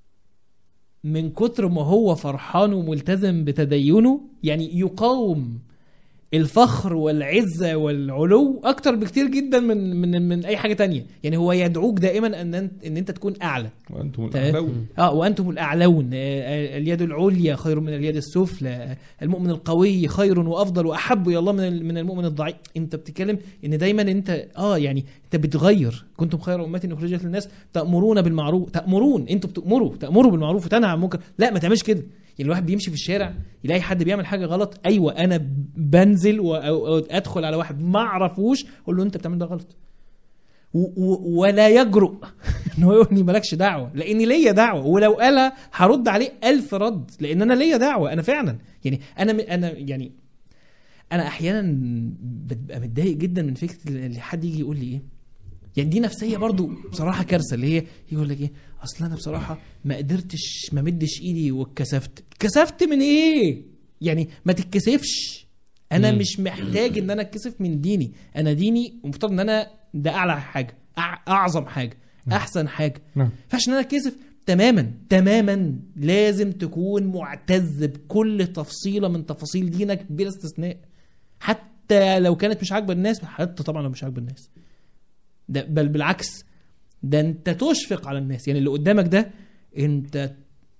من كتر ما هو فرحان وملتزم بتدينه يعني يقاوم الفخر والعزة والعلو أكتر بكتير جدا من من من أي حاجة تانية يعني هو يدعوك دائما أن أنت أن أنت تكون أعلى وانتم تمام. الاعلون اه وانتم الاعلون آه، اليد العليا خير من اليد السفلى المؤمن القوي خير وافضل واحب الى الله من ال- من المؤمن الضعيف انت بتتكلم ان دايما انت اه يعني انت بتغير كنتم خير امه اخرجت للناس تامرون بالمعروف تامرون انتوا بتامروا تامروا بالمعروف وتنهى عن المنكر لا ما تعملش كده يعني الواحد بيمشي في الشارع يلاقي حد بيعمل حاجه غلط ايوه انا بنزل وادخل على واحد ما اعرفوش اقول له انت بتعمل ده غلط و- و- ولا يجرؤ ان هو يقول لي مالكش دعوه لاني ليا دعوه ولو قالها هرد عليه ألف رد لان انا ليا دعوه انا فعلا يعني انا انا يعني انا احيانا ببقى متضايق جدا من فكره اللي حد يجي يقول لي ايه يعني دي نفسيه برضو بصراحه كارثه اللي هي يقول لك ايه اصل انا بصراحه ما قدرتش ما مدش ايدي واتكسفت اتكسفت من ايه يعني ما تتكسفش انا مم. مش محتاج ان انا اتكسف من ديني انا ديني ومفترض ان انا ده اعلى حاجه أع- اعظم حاجه احسن حاجه نعم. ما ينفعش ان انا اتكسف تماما تماما لازم تكون معتز بكل تفصيله من تفاصيل دينك بلا استثناء حتى لو كانت مش عاجبه الناس حتى طبعا لو مش عاجبه الناس ده بل بالعكس ده انت تشفق على الناس يعني اللي قدامك ده انت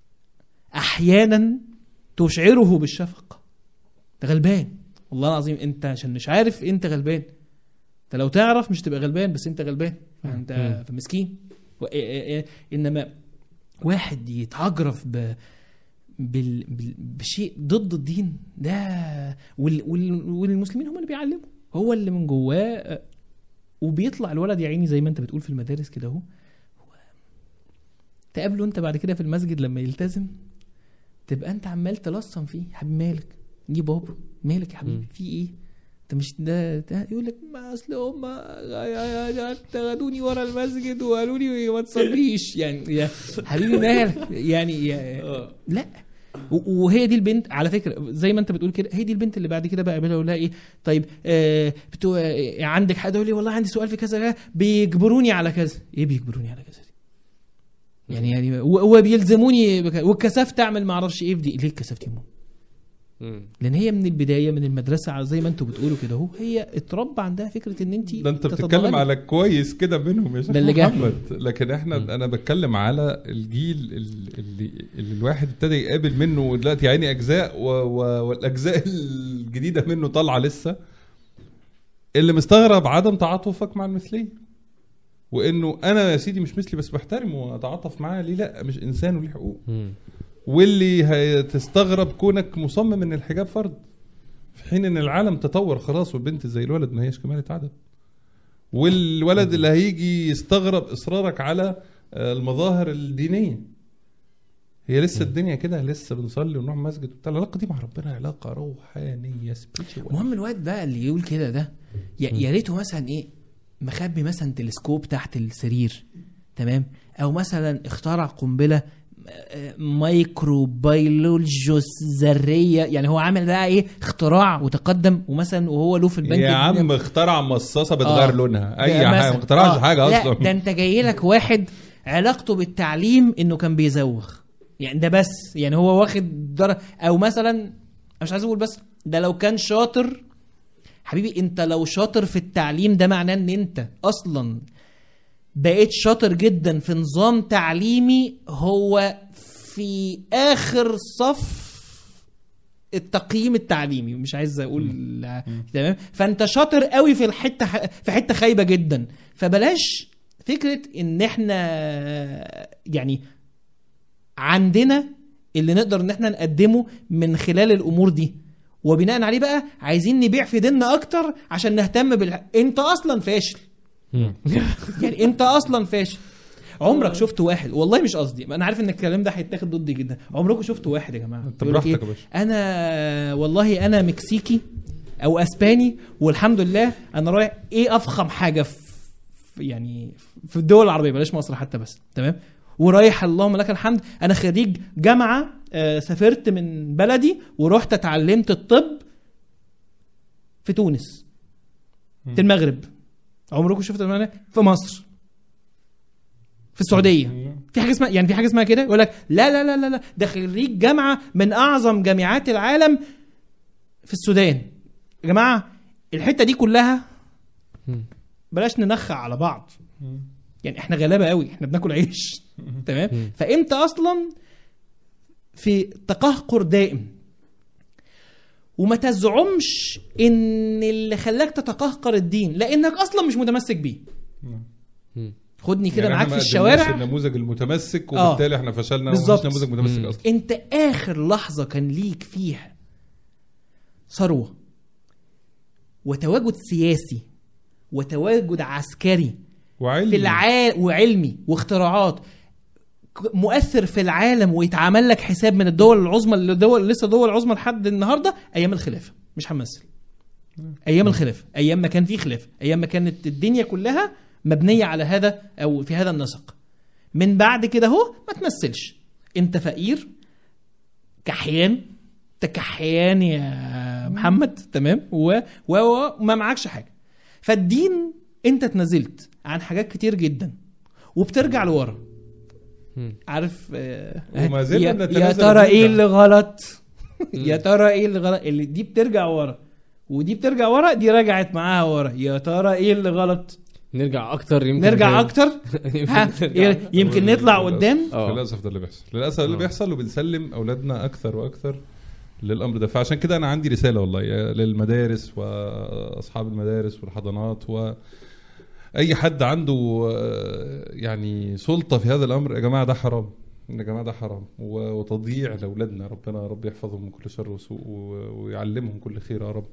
احيانا تشعره بالشفقه انت غلبان والله العظيم انت عشان مش عارف انت غلبان انت لو تعرف مش تبقى غلبان بس انت غلبان انت مسكين و- اه- اه- اه- انما واحد يتعجرف ب بال... بال... بشيء ضد الدين ده وال... وال... والمسلمين هم اللي بيعلموا هو اللي من جواه اه، وبيطلع الولد يا عيني زي ما انت بتقول في المدارس كده اهو هو- تقابله انت بعد كده في المسجد لما يلتزم تبقى انت عمال تلصم فيه يا حبيبي مالك جيب بابا مالك يا حبيبي مم. في ايه انت مش ده, ده يقول لك ما اصل هم خدوني ورا المسجد وقالوا لي ما تصليش يعني يا حبيبي مالك يعني يا لا و- وهي دي البنت على فكره زي ما انت بتقول كده هي دي البنت اللي بعد كده بقى اقابلها اقول لها ايه طيب آه بتو... آه عندك حد يقول لي والله عندي سؤال في كذا كذا، بيجبروني على كذا ايه بيجبروني على كذا دي؟ يعني يعني و- وبيلزموني بك... واتكسفت اعمل ما اعرفش ايه في دي ليه اتكسفت يا ماما؟ مم. لان هي من البدايه من المدرسه زي ما انتوا بتقولوا كده اهو هي اتربى عندها فكره ان انت ده انت بتتكلم على كويس كده منهم يا شيخ ده اللي جه. محمد لكن احنا انا بتكلم على الجيل ال- اللي, اللي الواحد ابتدى يقابل منه دلوقتي يعني اجزاء و و والاجزاء الجديده منه طالعه لسه اللي مستغرب عدم تعاطفك مع المثليه وانه انا يا سيدي مش مثلي بس بحترمه واتعاطف معاه ليه لا مش انسان وليه حقوق مم. واللي هتستغرب كونك مصمم ان الحجاب فرض في حين ان العالم تطور خلاص والبنت زي الولد ما هيش كمالة عدد والولد اللي هيجي يستغرب اصرارك على آه، المظاهر الدينيه هي لسه الدنيا كده لسه بنصلي ونروح مسجد وبتاع العلاقه دي مع ربنا علاقه روحانيه spiritual. المهم الواد بقى اللي يقول كده ده يا يا ريته مثلا ايه مخبي مثلا تلسكوب تحت السرير تمام او مثلا اخترع قنبله آه، مايكرو بيولوجيوس ذريه يعني هو عامل بقى ايه اختراع وتقدم ومثلا وهو له في البنك يا عم الدنيا- اخترع مصاصه بتغير آه. لونها اي ده حاجه مثلاً. ما اخترعش آه. حاجه لا اصلا ده انت جاي لك واحد علاقته بالتعليم انه كان بيزوغ يعني ده بس يعني هو واخد در... او مثلا أنا مش عايز اقول بس ده لو كان شاطر حبيبي انت لو شاطر في التعليم ده معناه ان انت اصلا بقيت شاطر جدا في نظام تعليمي هو في اخر صف التقييم التعليمي مش عايز اقول تمام فانت شاطر قوي في الحته في حته خايبه جدا فبلاش فكره ان احنا يعني عندنا اللي نقدر ان احنا نقدمه من خلال الامور دي وبناء عليه بقى عايزين نبيع في ديننا اكتر عشان نهتم بال انت اصلا فاشل مم. يعني انت اصلا فاشل عمرك شفت واحد والله مش قصدي انا عارف ان الكلام ده هيتاخد ضدي جدا عمركم شفتوا واحد يا جماعه انت يقول لك براحتك يا باشا انا والله انا مكسيكي او اسباني والحمد لله انا رايح ايه افخم حاجه في في- يعني في الدول العربيه بلاش مصر حتى بس تمام ورايح اللهم لك الحمد انا خريج جامعه آه، سافرت من بلدي ورحت اتعلمت الطب في تونس في المغرب عمركم شفتوا المعنى في مصر في السعوديه في حاجه اسمها يعني في حاجه اسمها كده يقول لك لا لا لا لا لا ده خريج جامعه من اعظم جامعات العالم في السودان يا جماعه الحته دي كلها مم. بلاش ننخع على بعض يعني احنا غلابه قوي احنا بناكل عيش تمام مم. فانت اصلا في تقهقر دائم وما تزعمش ان اللي خلاك تتقهقر الدين لانك اصلا مش متمسك بيه مم. خدني كده يعني معاك احنا في ما قدمناش الشوارع النموذج المتمسك آه. وبالتالي احنا فشلنا بالظبط. ومش نموذج متمسك مم. اصلا انت اخر لحظه كان ليك فيها ثروه وتواجد سياسي وتواجد عسكري وعلم في العالم وعلمي واختراعات ك- مؤثر في العالم ويتعمل لك حساب من الدول العظمى اللي دول لسه دول عظمى لحد النهارده ايام الخلافه مش همثل ايام الخلافه ايام ما كان في خلافه ايام ما كانت الدنيا كلها مبنيه على هذا او في هذا النسق من بعد كده اهو ما تمثلش انت فقير كحيان انت كحيان يا محمد تمام و- و- و- وما معكش حاجه فالدين انت اتنازلت عن حاجات كتير جدا وبترجع لورا مم. عارف آه، وما زلنا يا, بنتنازل يا ترى ايه ونرجع. اللي غلط يا ترى ايه اللي غلط اللي دي بترجع ورا ودي بترجع ورا دي رجعت معاها ورا يا ترى ايه اللي غلط نرجع اكتر يمكن نرجع اكتر ها نرجع. يمكن نطلع قدام اه. للاسف ده اللي بيحصل للاسف ده اللي اه. بيحصل وبنسلم اولادنا اكثر واكثر للامر ده فعشان كده انا عندي رساله والله للمدارس واصحاب المدارس والحضانات و اي حد عنده آه، يعني سلطه في هذا الامر يا جماعه ده حرام يا جماعه ده حرام و- وتضييع لاولادنا ربنا يا رب يحفظهم من كل شر وسوء و- ويعلمهم كل خير يا رب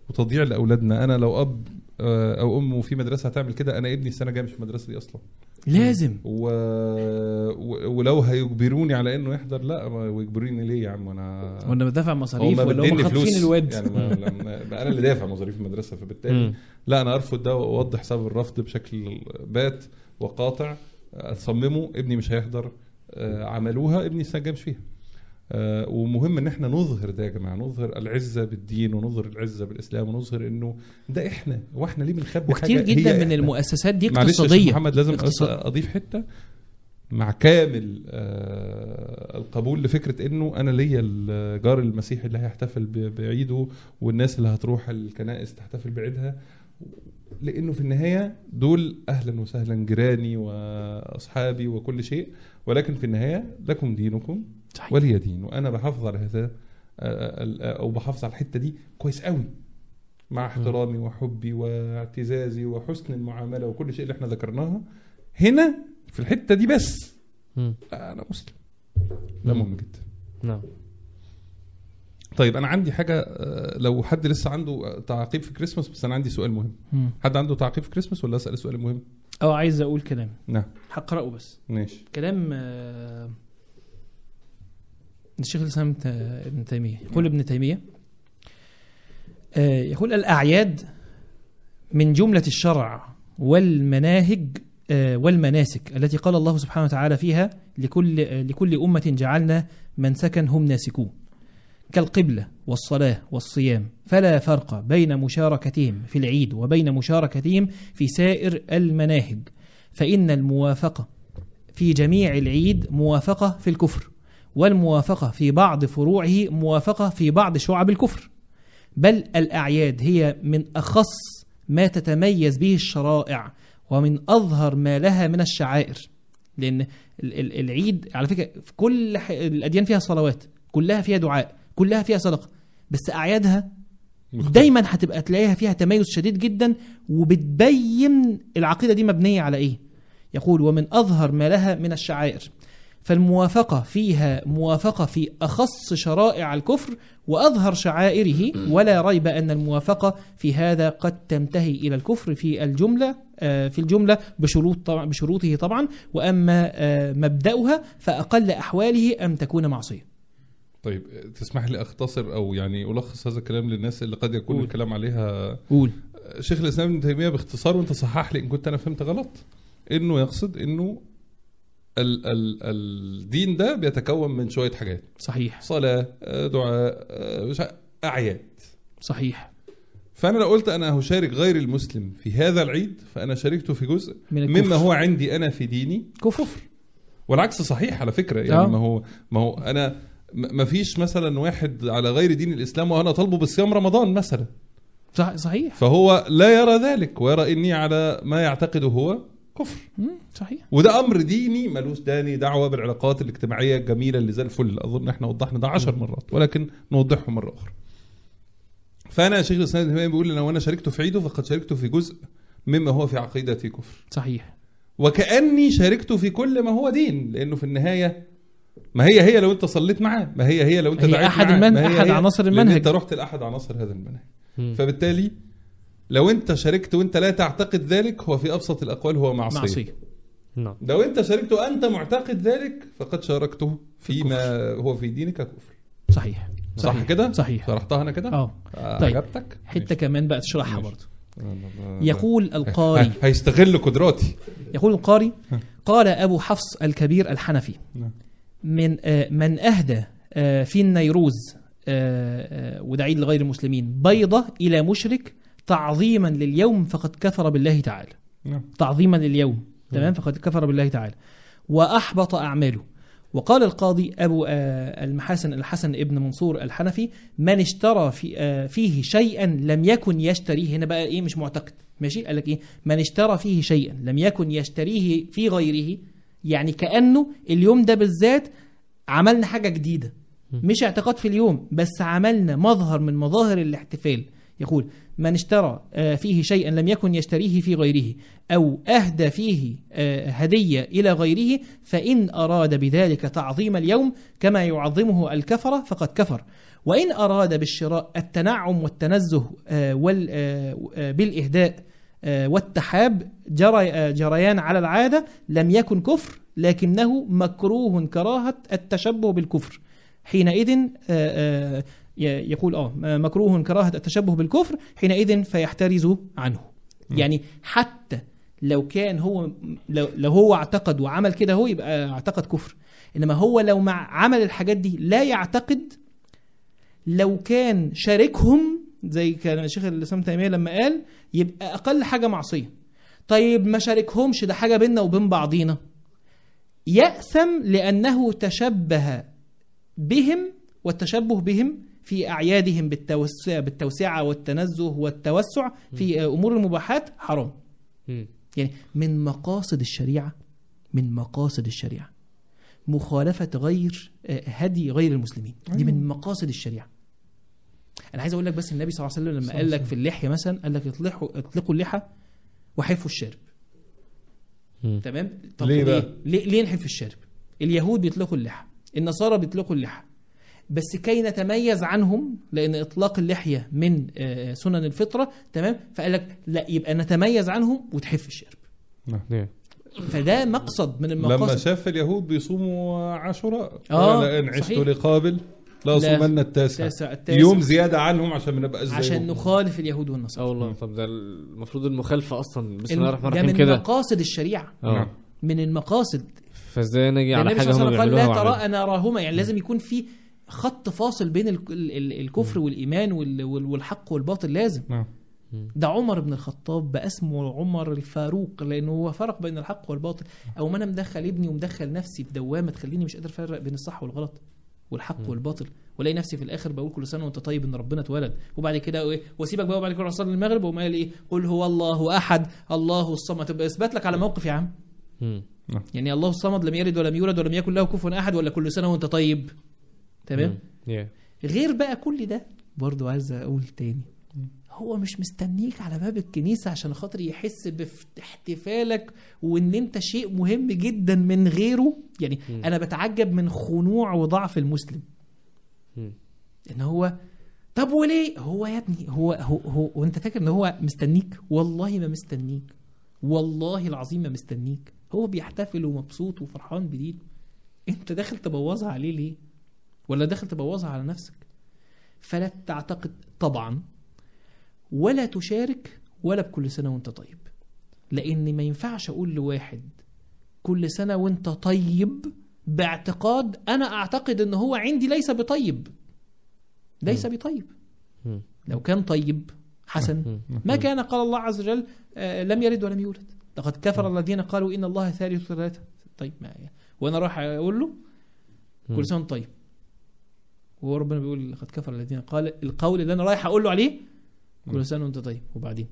وتضييع لاولادنا انا لو اب آه، او ام وفي مدرسه هتعمل كده انا ابني السنه الجايه مش في المدرسه دي اصلا لازم و... و... ولو هيجبروني على انه يحضر لا ما ويجبروني ليه يا عم انا ولا بدافع مصاريف هم ولا هم مديني خاطفين فلوس الواد يعني ما... لما... بقى انا اللي دافع مصاريف المدرسه فبالتالي مم. لا انا ارفض ده واوضح سبب الرفض بشكل بات وقاطع اصممه ابني مش هيحضر آه، عملوها ابني السنه الجايه مش فيها آه، ومهم ان احنا نظهر ده يا جماعه نظهر العزه بالدين ونظهر العزه بالاسلام ونظهر انه ده احنا واحنا ليه بنخبي وكتير حاجة جدا هي من إحنا؟ المؤسسات دي معلش يا شيخ اقتصاديه محمد لازم اقتصاد. اضيف حته مع كامل آه، القبول لفكره انه انا ليا الجار المسيحي اللي هيحتفل ب- بعيده والناس اللي هتروح الكنائس تحتفل بعيدها لانه في النهايه دول اهلا وسهلا جيراني واصحابي وكل شيء ولكن في النهايه لكم دينكم صحيح. ولي دين وانا بحافظ على هذا آه، ال- او بحافظ على الحته دي كويس قوي مع احترامي وحبي واعتزازي وحسن المعامله وكل شيء اللي احنا ذكرناها هنا في الحته دي بس مم. انا مسلم ده مم. مهم جدا نعم طيب انا عندي حاجه آه، لو حد لسه عنده تعقيب في كريسماس بس انا عندي سؤال مهم مم. حد عنده تعقيب في كريسماس ولا اسال السؤال المهم اه عايز اقول كلام نعم هقراه بس ماشي كلام آه، الشيخ الاسلام ت- ابن تيميه يقول ابن تيميه آه، يقول الاعياد من جمله الشرع والمناهج آه، والمناسك التي قال الله سبحانه وتعالى فيها لكل آه، لكل امه جعلنا منسكا هم ناسكوه كالقبله والصلاه والصيام فلا فرق بين مشاركتهم في العيد وبين مشاركتهم في سائر المناهج فان الموافقه في جميع العيد موافقة في الكفر والموافقة في بعض فروعه موافقة في بعض شعب الكفر بل الأعياد هي من أخص ما تتميز به الشرائع ومن أظهر ما لها من الشعائر لأن ال- ال- العيد على فكرة في كل ح- الأديان فيها صلوات كلها فيها دعاء كلها فيها صدقة بس أعيادها مختلف. دايما هتبقى تلاقيها فيها تميز شديد جدا وبتبين العقيدة دي مبنية على إيه يقول ومن أظهر ما لها من الشعائر فالموافقة فيها موافقة في أخص شرائع الكفر وأظهر شعائره ولا ريب أن الموافقة في هذا قد تنتهي إلى الكفر في الجملة آه، في الجملة بشروط طبعا بشروطه طبعا وأما آه، مبدأها فأقل أحواله أن تكون معصية طيب تسمح لي اختصر او يعني الخص هذا الكلام للناس اللي قد يكون قول. الكلام عليها قول شيخ الاسلام ابن تيميه باختصار وانت صحح لي ان كنت انا فهمت غلط انه يقصد انه ال ال الدين ده بيتكون من شويه حاجات صحيح صلاه آه، دعاء آه، مش ع- اعياد صحيح فانا لو قلت انا هشارك غير المسلم في هذا العيد فانا شاركته في جزء من الكفر مما هو عندي انا في ديني كفر والعكس صحيح على فكره يعني آه. ما هو ما هو انا م- ما فيش مثلا واحد على غير دين الاسلام وانا طالبه بصيام رمضان مثلا صح صحيح فهو لا يرى ذلك ويرى اني على ما يعتقده هو كفر مم، صحيح وده امر ديني ملوش داني دعوه بالعلاقات الاجتماعيه الجميله اللي زي الفل اظن احنا وضحنا ده عشر مرات ولكن نوضحه مره اخرى فانا شيخ الاسلام ابن تيميه بيقول لو انا شاركته في عيده فقد شاركته في جزء مما هو في عقيدتي كفر صحيح وكاني شاركته في كل ما هو دين لانه في النهايه ما هي هي لو انت صليت معاه ما هي هي لو انت هي دعيت أحد معاه المن- ما هي أحد هي عناصر لأن المنهج. انت رحت لاحد عناصر هذا المنهج مم. فبالتالي لو انت شاركت وانت لا تعتقد ذلك هو في ابسط الاقوال هو معصيه, معصية. معصية نعم لو انت شاركت وانت معتقد ذلك فقد شاركته فيما هو في دينك كفر صحيح صح صحيح. كده صحيح شرحتها انا كده اه آه، طيب. عجبتك حته كمان بقى تشرحها ماشي. برضه يقول يقول القاري هيستغل قدراتي يقول القاري قال ابو حفص الكبير الحنفي نعم. من آه، من اهدى آه، في النيروز آه، آه، وده عيد لغير المسلمين بيضه الى مشرك تعظيما لليوم فقد كفر بالله تعالى نعم. تعظيما لليوم تمام فقد كفر بالله تعالى واحبط اعماله وقال القاضي ابو آه، المحاسن الحسن ابن منصور الحنفي من اشترى في آه، فيه شيئا لم يكن يشتريه هنا بقى ايه مش معتقد ماشي قال لك ايه من اشترى فيه شيئا لم يكن يشتريه في غيره يعني كانه اليوم ده بالذات عملنا حاجه جديده مش اعتقاد في اليوم بس عملنا مظهر من مظاهر الاحتفال يقول من اشترى آه، فيه شيئا لم يكن يشتريه في غيره أو أهدى فيه آه، هدية إلى غيره فإن أراد بذلك تعظيم اليوم كما يعظمه الكفرة فقد كفر وإن أراد بالشراء التنعم والتنزه آه، وال آه، آه، بالإهداء آه، والتحاب جري آه، جريان على العادة لم يكن كفر لكنه مكروه كراهة التشبه بالكفر حينئذ آه، آه، ي- يقول اه مكروه كراهة التشبه بالكفر حينئذ فيحترز عنه يعني حتى لو كان هو لو, لو هو اعتقد وعمل كده هو يبقى اعتقد كفر انما هو لو مع عمل الحاجات دي لا يعتقد لو كان شاركهم زي كان الشيخ الاسلام تيميه لما قال يبقى اقل حاجه معصيه طيب ما شاركهمش ده حاجه بيننا وبين بعضينا ياثم لانه تشبه بهم والتشبه بهم في اعيادهم بالتوسع بالتوسعه والتنزه والتوسع في امور المباحات حرام مم. يعني من مقاصد الشريعه من مقاصد الشريعه مخالفه غير آه، هدي غير المسلمين دي من مقاصد الشريعه انا عايز اقول لك بس النبي صلى الله عليه وسلم لما صلى قال الله لك في اللحيه مثلا قال لك اطلقوا اطلقوا اللحى وحفوا الشارب مم. تمام ليه بقى؟ ليه ليه نحف الشارب اليهود بيطلقوا اللحى النصارى بيطلقوا اللحى بس كي نتميز عنهم لان اطلاق اللحيه من آه، سنن الفطره تمام فقال لك لا يبقى نتميز عنهم وتحف الشارب ليه؟ فده مقصد من لما المقاصد شاف اليهود بيصوموا عاشوراء آه، قال ان عشت صحيح. لقابل لا صومن التاسع التاسع- التاسع. يوم زياده عنهم عشان ما نبقاش زيهم. عشان نخالف اليهود والنصارى اه والله طب ده المفروض المخالفه اصلا بسم الله الرحمن ده الرحيم من كده مقاصد الشريعه نعم. اه من المقاصد فازاي نجي على النبي حاجه صلى هم الله عليه وسلم قال بيعملوها لا وأعملها؟ تراءى ناراهما يعني لازم يكون في خط فاصل بين ال- ال- ال- الكفر والايمان وال- وال- والحق والباطل لازم نعم. ده عمر بن الخطاب بقى اسمه عمر الفاروق لانه هو فرق بين الحق والباطل او ما انا مدخل ابني ومدخل نفسي في دوامه تخليني مش قادر افرق بين الصح والغلط والحق والباطل والاقي نفسي في الاخر بقول كل سنه وانت طيب ان ربنا اتولد وبعد كده ايه واسيبك بقى وبعد كده اصلي المغرب وما قال ايه قل هو الله احد الله الصمد تبقى اثبت لك على موقف يا عم مم. يعني الله الصمد لم يلد ولم يولد ولم يكن له كفوا احد ولا كل سنه وانت طيب تمام مم. Yeah. غير بقى كل ده برضو عايز اقول تاني هو مش مستنيك على باب الكنيسة عشان خاطر يحس باحتفالك وان انت شيء مهم جدا من غيره يعني مم. انا بتعجب من خنوع وضعف المسلم مم. ان هو طب وليه هو يا ابني هو هو, هو وانت فاكر ان هو مستنيك والله ما مستنيك والله العظيم ما مستنيك هو بيحتفل ومبسوط وفرحان بدينه انت داخل تبوظها عليه ليه ولا داخل تبوظها على نفسك فلا تعتقد طبعا ولا تشارك ولا بكل سنه وانت طيب لان ما ينفعش اقول لواحد كل سنه وانت طيب باعتقاد انا اعتقد ان هو عندي ليس بطيب ليس بطيب مم. لو كان طيب حسن مم. ما كان قال الله عز وجل آه، لم يلد ولم يولد لقد كفر الذين قالوا ان الله ثالث ثلاثه طيب ما وانا راح اقول له مم. كل سنه وأنت طيب وهو ربنا بيقول لقد كفر الذين قال القول اللي انا رايح اقول له عليه كل سنه وانت طيب وبعدين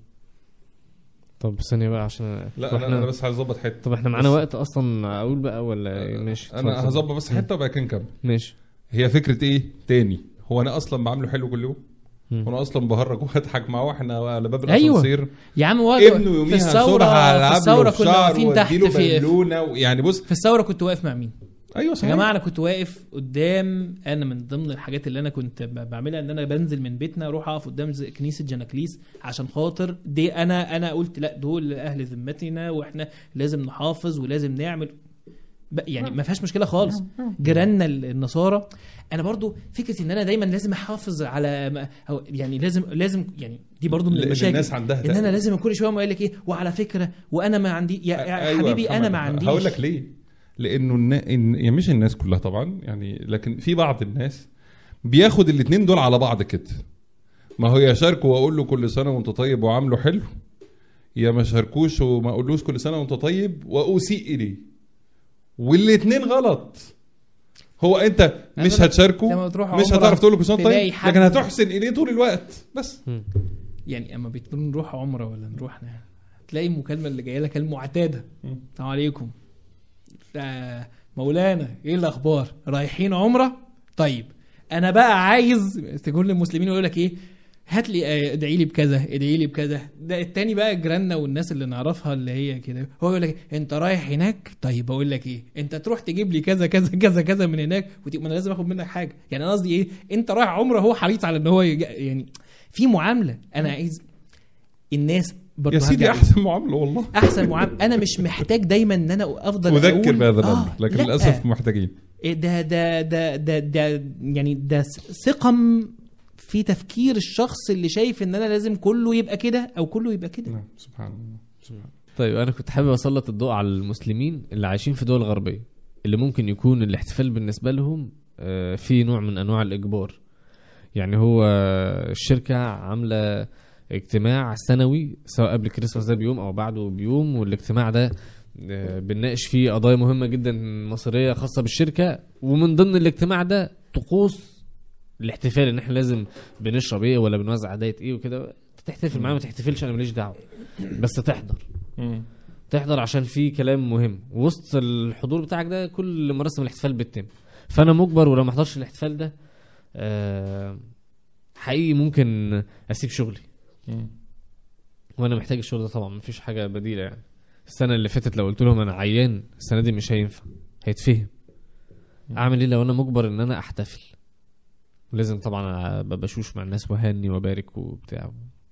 طب ثانيه بقى عشان لا طب انا, احنا أنا بس عايز اظبط حته طب احنا معانا بس- وقت اصلا اقول بقى ولا ماشي انا اتفضل. هظبط بس حته وبعد كده نكمل ماشي هي فكره ايه تاني هو انا اصلا بعمله حلو كل يوم مم. وانا اصلا بهرج واضحك معاه واحنا على باب أيوة. الاسانسير يا عم هو ابنه يوميها في الثوره صبح في العب الثوره له كنا شعر واقفين تحت واديله في بالونه يعني بص في الثوره كنت واقف مع مين؟ ايوه يا صحيح جماعه انا كنت واقف قدام انا من ضمن الحاجات اللي انا كنت ب- بعملها ان انا بنزل من بيتنا اروح اقف قدام ز- كنيسه جناكليس عشان خاطر دي انا انا قلت لا دول اهل ذمتنا واحنا لازم نحافظ ولازم نعمل ب- يعني ما فيهاش مشكله خالص جيراننا ال- النصارى انا برضو فكره ان انا دايما لازم احافظ على ما- أو يعني لازم لازم يعني دي برضو من لأن المشاكل الناس عندها ان انا ده. لازم كل شويه ما اقول لك ايه وعلى فكره وانا ما عندي يا, يا أيوة حبيبي انا محمد، ما عنديش هقول لك ليه لانه النا... إن... يعني مش الناس كلها طبعا يعني لكن في بعض الناس بياخد الاثنين دول على بعض كده ما هو يا شاركه واقول له كل سنه وانت طيب وعامله حلو يا ما شاركوش وما اقولوش كل سنه وانت طيب واسيء اليه والاثنين غلط هو انت مش لما هتشاركه تروح مش عمرة هتعرف تقول له كل سنه وأنت تلاقي طيب حد- لكن هتحسن اليه طول الوقت بس يعني اما بتقولوا نروح عمره ولا نروح ن- تلاقي المكالمه اللي جايه لك المعتاده مم. السلام عليكم آه، مولانا ايه الاخبار رايحين عمره طيب انا بقى عايز تقول للمسلمين يقول لك ايه هات لي آه، ادعي لي بكذا ادعي لي بكذا ده التاني بقى جيراننا والناس اللي نعرفها اللي هي كده هو يقول لك انت رايح هناك طيب اقول لك ايه انت تروح تجيب لي كذا كذا كذا كذا من هناك وتبقى ما انا لازم اخد منك حاجه يعني انا قصدي ايه انت رايح عمره هو حريص على ان هو يج... يعني في معامله انا عايز الناس برضه يا سيدي هرجع- احسن معامله والله احسن معامله انا مش محتاج دايما ان انا افضل اذكر أقول بهذا الامر آه لكن لأ. للاسف محتاجين إيه ده ده ده ده ده يعني ده ثقم في تفكير الشخص اللي شايف ان انا لازم كله يبقى كده او كله يبقى كده نعم سبحان الله سبحان طيب انا كنت حابب اسلط الضوء على المسلمين اللي عايشين في دول غربيه اللي ممكن يكون الاحتفال بالنسبه لهم آه، في نوع من انواع الاجبار يعني هو الشركه عامله اجتماع سنوي سواء قبل كريسماس ده بيوم او بعده بيوم والاجتماع ده آه، بنناقش فيه قضايا مهمه جدا مصيريه خاصه بالشركه ومن ضمن الاجتماع ده طقوس الاحتفال ان احنا لازم بنشرب ايه ولا بنوزع هدايا ايه وكده تحتفل معايا ما تحتفلش انا ماليش دعوه بس تحضر الله تحضر عشان في كلام مهم وسط الحضور بتاعك ده كل مراسم الاحتفال بتتم فانا مجبر ولو ما احضرش الاحتفال ده آه، حقيقي ممكن اسيب شغلي وانا محتاج الشغل ده طبعا مفيش حاجه بديله يعني السنه اللي فاتت لو قلت لهم انا عيان السنه دي مش هينفع هيتفهم اعمل ايه لو انا مجبر ان انا احتفل لازم طبعا ابقى بشوش مع الناس وهني وبارك وبتاع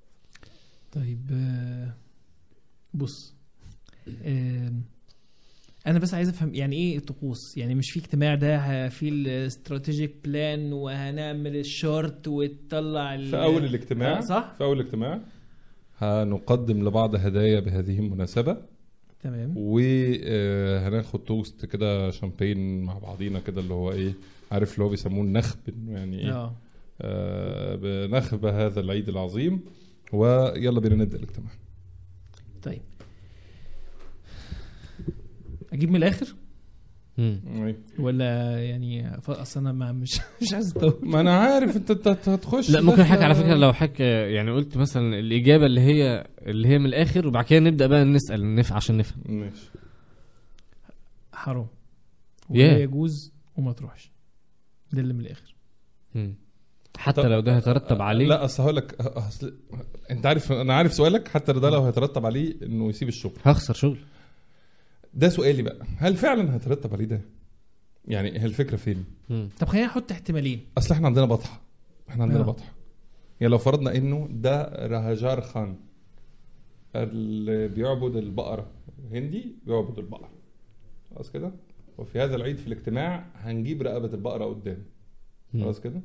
طيب آه، بص آم، انا بس عايز افهم يعني ايه طقوس يعني مش في اجتماع ده ه- في الاستراتيجيك بلان وهنعمل الشورت وتطلع ال- في اول الاجتماع آه، صح في اول الاجتماع هنقدم لبعض هدايا بهذه المناسبة تمام وهناخد توست كده شامبين مع بعضينا كده اللي هو ايه عارف اللي هو بيسموه النخب انه يعني ايه اه آه بنخب هذا العيد العظيم ويلا بينا نبدا الاجتماع طيب اجيب من الاخر مم. أي. ولا يعني ف- اصل انا ما مش مش عايز اطول ما انا عارف انت انت أنت هتخش لا ممكن داخلة- حكي على فكره لو حك يعني قلت مثلا الاجابه اللي هي اللي هي من الاخر وبعد كده نبدا بقى نسال نف عشان نفهم ماشي حرام Yeah. ولا يجوز وما تروحش ده اللي من الاخر مم. حتى طب- لو ده هيترتب عليه لا اصل هقول لك اصل انت عارف انا عارف سؤالك حتى ده لو هيترتب عليه انه يسيب الشغل هخسر شغل ده سؤالي بقى هل فعلا هيترتب عليه ده يعني هي الفكره فين مم. طب خلينا نحط احتمالين اصل احنا عندنا بطحه احنا عندنا آه. بطحه يعني لو فرضنا انه ده رهجار خان اللي بيعبد البقره هندي بيعبد البقره خلاص كده وفي هذا العيد في الاجتماع هنجيب رقبه البقره قدام مم. خلاص كده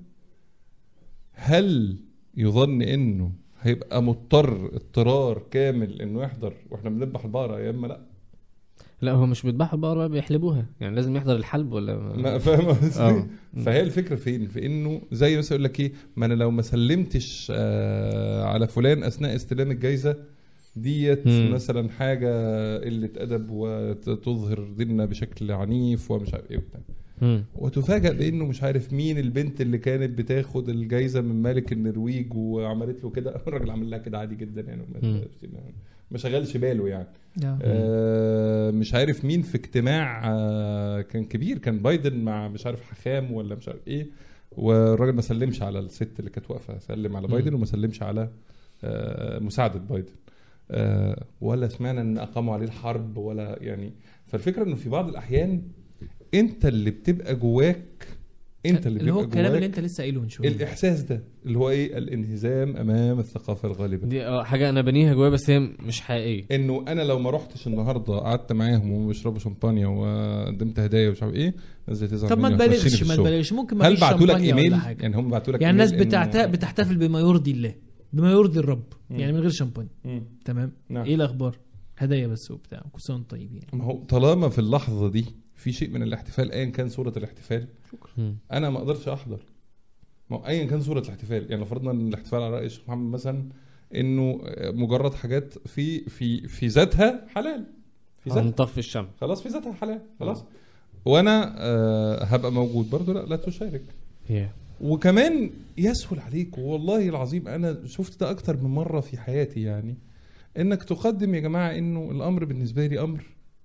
هل يظن انه هيبقى مضطر اضطرار كامل انه يحضر واحنا بنذبح البقره يا اما لا لا هو مش بيذبحوا البقره بقى بيحلبوها يعني لازم يحضر الحلب ولا ما فاهم قصدي؟ اه فهي الفكره فين؟ في انه زي مثلا يقول لك ايه ما انا لو ما سلمتش آه على فلان اثناء استلام الجائزه ديت مم. مثلا حاجه قله ادب وتظهر ديننا بشكل عنيف ومش عارف ايه وبتاع مم. وتفاجأ بانه مش عارف مين البنت اللي كانت بتاخد الجائزه من ملك النرويج وعملت له كده الراجل عمل لها كده عادي جدا يعني مم. ما- ما شغلش باله يعني آه. آه، مش عارف مين في اجتماع آه، كان كبير كان بايدن مع مش عارف حخام ولا مش عارف ايه والراجل ما سلمش على الست اللي كانت واقفه سلم على مم. بايدن وما سلمش على آه، مساعده بايدن آه، ولا سمعنا ان اقاموا عليه الحرب ولا يعني فالفكره انه في بعض الاحيان انت اللي بتبقى جواك انت اللي اللي هو بيبقى الكلام جواك اللي انت لسه قايله من شويه الاحساس ده اللي هو ايه الانهزام امام الثقافه الغالبه دي اه حاجه انا بنيها جوايا بس هي مش حقيقيه انه انا لو ما رحتش النهارده قعدت معاهم وهم بيشربوا شمبانيا وقدمت هدايا ومش عارف ايه الناس دي تزعل طب ما مني وهتمشيني تبالغش في ما الشغل. تبالغش ممكن ما هل فيش بعتوا لك شمبانيا ولا ايميل حاجة. يعني هم بعتوا لك يعني الناس إيميل إنه- بتعت... بتحتفل بما يرضي الله بما يرضي الرب مم. يعني من غير شامبانيا مم. تمام نعم. ايه الاخبار هدايا بس وبتاع كل سنه وانتم طيبين ما هو طالما في اللحظه دي في شيء من الاحتفال ايا كان صوره الاحتفال مم. انا ما اقدرش احضر ما هو ايا كان صوره الاحتفال يعني لو فرضنا ان الاحتفال على راي الشيخ محمد مثلا انه مجرد حاجات في في في ذاتها حلال في ذاتها هنطفي الشمع خلاص في ذاتها حلال خلاص وانا آه هبقى موجود برضو لا لا تشارك yeah. وكمان يسهل عليك والله العظيم انا شفت ده اكتر من مره في حياتي يعني انك تقدم يا جماعه انه الامر بالنسبه لي امر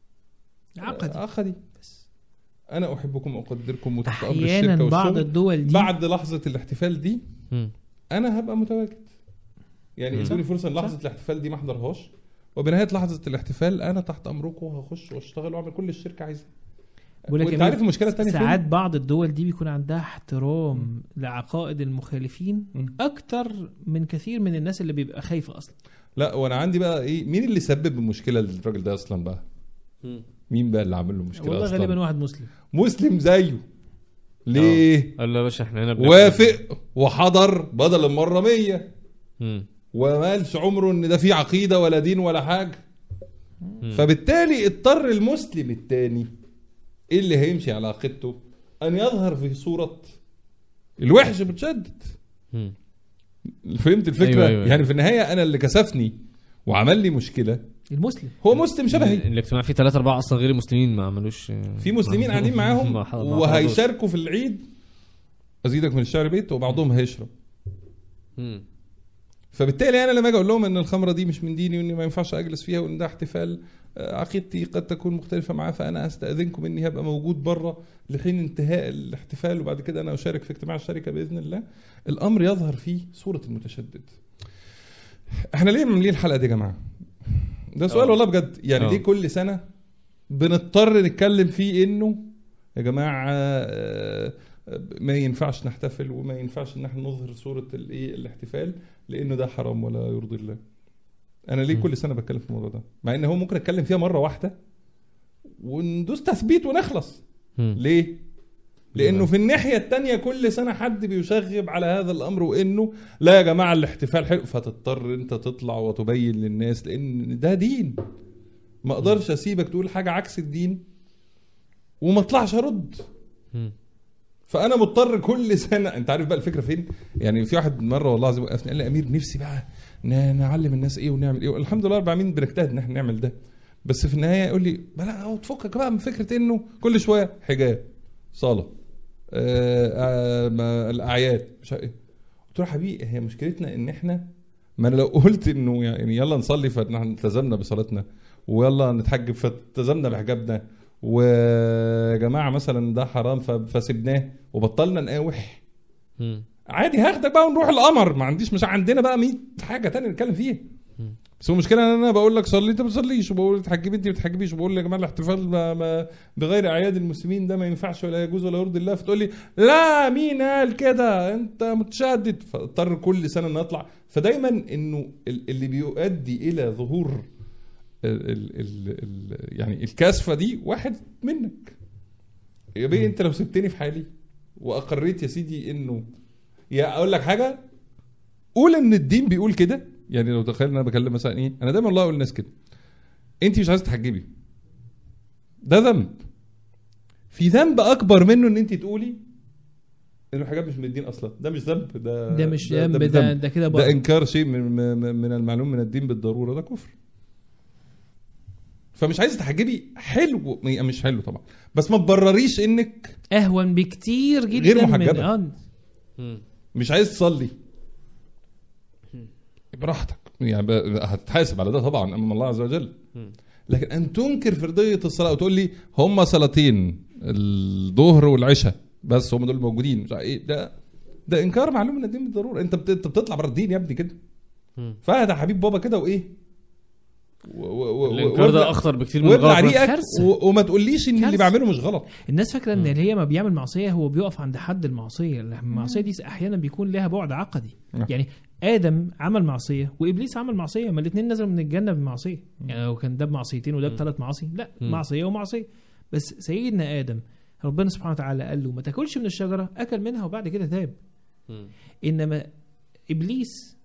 عقدي عقدي بس انا احبكم واقدركم وتحت امر احيانا الشركه بعض والشغل الدول دي بعد لحظه الاحتفال دي مم. انا هبقى متواجد يعني مم. ادوني فرصه ان لحظه الاحتفال دي ما احضرهاش وبنهايه لحظه الاحتفال انا تحت امركم وهخش واشتغل واعمل كل اللي الشركه عايزاه بقول لك وانت يا عارف أمير، المشكله الثانيه ساعات بعض الدول دي بيكون عندها احترام لعقائد المخالفين مم. اكتر من كثير من الناس اللي بيبقى خايفه اصلا لا وانا عندي بقى ايه مين اللي سبب المشكله للراجل ده اصلا بقى مين بقى اللي عامل له مشكله والله اصلا غالبا واحد مسلم مسلم زيه ليه قال له يا باشا احنا هنا بنعمل- وافق وحضر بدل المره 100 مم. وما قالش عمره ان ده فيه عقيده ولا دين ولا حاجه مم. فبالتالي اضطر المسلم التاني إيه اللي هيمشي على عقيدته ان يظهر في صوره الوحش متشدد مم. فهمت الفكره أيوة، أيوة. يعني في النهايه انا اللي كسفني وعمل لي مشكله المسلم هو مسلم شبهي الاجتماع فيه ثلاثة أربعة أصلا غير المسلمين ما عملوش في مسلمين قاعدين معاهم ما حضر- ما وهيشاركوا في العيد ازيدك من الشعر بيت وبعضهم هيشرب مم. فبالتالي انا لما اجي اقول لهم ان الخمره دي مش من ديني واني ما ينفعش اجلس فيها وان ده احتفال آه، عقيدتي قد تكون مختلفه معاه فانا استاذنكم اني هبقى موجود بره لحين انتهاء الاحتفال وبعد كده انا اشارك في اجتماع الشركه باذن الله الامر يظهر فيه صوره المتشدد احنا ليه عاملين الحلقه دي يا جماعه ده سؤال آه. والله بجد يعني آه. ليه كل سنه بنضطر نتكلم فيه انه يا جماعه آه، ما ينفعش نحتفل وما ينفعش ان احنا نظهر صوره الايه الاحتفال لانه ده حرام ولا يرضي الله انا ليه م. كل سنه بتكلم في الموضوع ده مع ان هو ممكن اتكلم فيها مره واحده وندوس تثبيت ونخلص مم. ليه لانه في الناحيه التانية كل سنه حد بيشغب على هذا الامر وانه لا يا جماعه الاحتفال حلو فتضطر انت تطلع وتبين للناس لان ده دين ما اقدرش اسيبك تقول حاجه عكس الدين وما اطلعش ارد مم. فانا مضطر كل سنه انت عارف بقى الفكره فين يعني في واحد مره والله العظيم وقفني قال لي امير نفسي بقى ن- نعلم الناس ايه ونعمل ايه الحمد لله رب العالمين بنجتهد ان احنا نعمل ده بس في النهايه يقول لي لا هو تفكك بقى من فكره انه كل شويه حجاب صلاه آه آه ما- الاعياد مش عارف ايه قلت له يا حبيبي هي مشكلتنا ان احنا ما انا لو قلت انه يعني يلا نصلي فنحن التزمنا بصلاتنا ويلا نتحجب فالتزمنا بحجابنا ويا جماعه مثلا ده حرام ف- فسبناه وبطلنا نقاوح مم. عادي هاخدك بقى ونروح القمر ما عنديش مش عندنا بقى 100 حاجه تانية نتكلم فيها مم. بس هو المشكله ان انا بقول لك صلي انت ما بتصليش وبقول تحجبي انت ما بتحجبيش وبقول يا جماعه الاحتفال ما ما بغير اعياد المسلمين ده ما ينفعش ولا يجوز ولا يرضي الله فتقول لي لا مين قال كده انت متشدد فاضطر كل سنه ان اطلع فدايما انه ال- اللي بيؤدي الى ظهور ال ال ال ال يعني الكاسفه دي واحد منك يا بيه انت لو سبتني في حالي واقريت يا سيدي انه يا اقول لك حاجه قول ان الدين بيقول كده يعني لو تخيل ان انا بكلم مثلا ايه انا دايما والله اقول للناس كده انت مش عايزه تحجبي ده ذنب في ذنب اكبر منه ان انت تقولي ان الحجاب مش من الدين اصلا ده مش ذنب ده ده مش ده, ذنب مش ده ذنب. ده كده ده بقى انكار شيء من من من المعلوم من الدين بالضروره ده كفر فمش عايزه تحجبي حلو مش حلو طبعا بس ما تبرريش انك اهون بكتير جدا غير من محجبة. اه مم. مش عايز تصلي براحتك يعني ب- هتتحاسب على ده طبعا امام الله عز وجل مم. لكن ان تنكر فرضيه الصلاه وتقول لي هم صلاتين الظهر والعشاء بس هم دول موجودين مش عارف ايه ده ده انكار معلوم من الدين بالضروره انت بت- انت بتطلع بره الدين يا ابني كده مم. فهد يا حبيب بابا كده وايه و- و- و- الانكار ده وابلع- اخطر بكتير من وابلع الغلط ريقك كارثة. و- وما تقوليش ان اللي كارثة. بعمله مش غلط الناس فاكره ان اللي هي ما بيعمل معصيه هو بيقف عند حد المعصيه المعصيه دي احيانا بيكون لها بعد عقدي نعم. يعني ادم عمل معصيه وابليس عمل معصيه ما الاثنين نزلوا من الجنه بمعصيه يعني لو كان ده بمعصيتين وده بثلاث معاصي لا مم. معصيه ومعصيه بس سيدنا ادم ربنا سبحانه وتعالى قال له ما تاكلش من الشجره اكل منها وبعد كده تاب مم. انما ابليس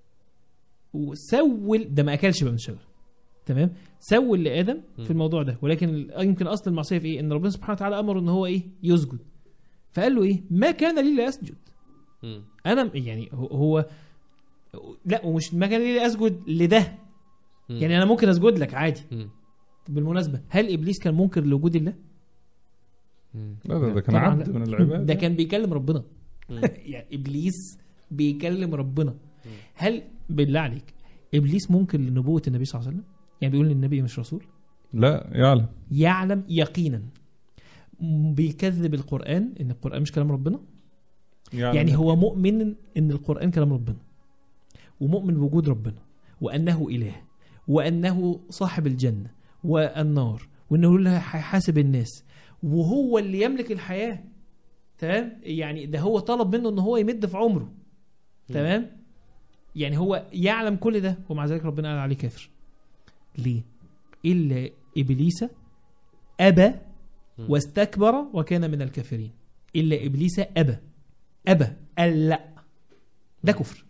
وسول ده ما اكلش بقى من الشجره تمام سول لادم مم. في الموضوع ده ولكن ال- يمكن اصل المعصيه في ايه ان ربنا سبحانه وتعالى امره ان هو ايه يسجد فقال له ايه ما كان لي لاسجد مم. انا يعني هو, هو لا ومش ما كان لي لاسجد لده مم. يعني انا ممكن اسجد لك عادي مم. بالمناسبه هل ابليس كان منكر لوجود الله مم. لا ده, ده كان طبعاً عبد لا. من العباد ده كان بيكلم ربنا مم. يعني ابليس بيكلم ربنا هل بالله عليك ابليس منكر لنبوه النبي صلى الله عليه وسلم يعني بيقول ان النبي مش رسول لا يعلم يعلم يقينا م- بيكذب القران ان القران مش كلام ربنا يعلم يعني هو مؤمن ان القران كلام ربنا ومؤمن بوجود ربنا وانه اله وانه صاحب الجنه والنار وانه هو اللي هيحاسب الناس وهو اللي يملك الحياه تمام يعني ده هو طلب منه ان هو يمد في عمره تمام يعني هو يعلم كل ده ومع ذلك ربنا قال عليه كافر ليه الا ابليس ابى واستكبر وكان من الكافرين الا ابليس ابى ابى قال لا ده كفر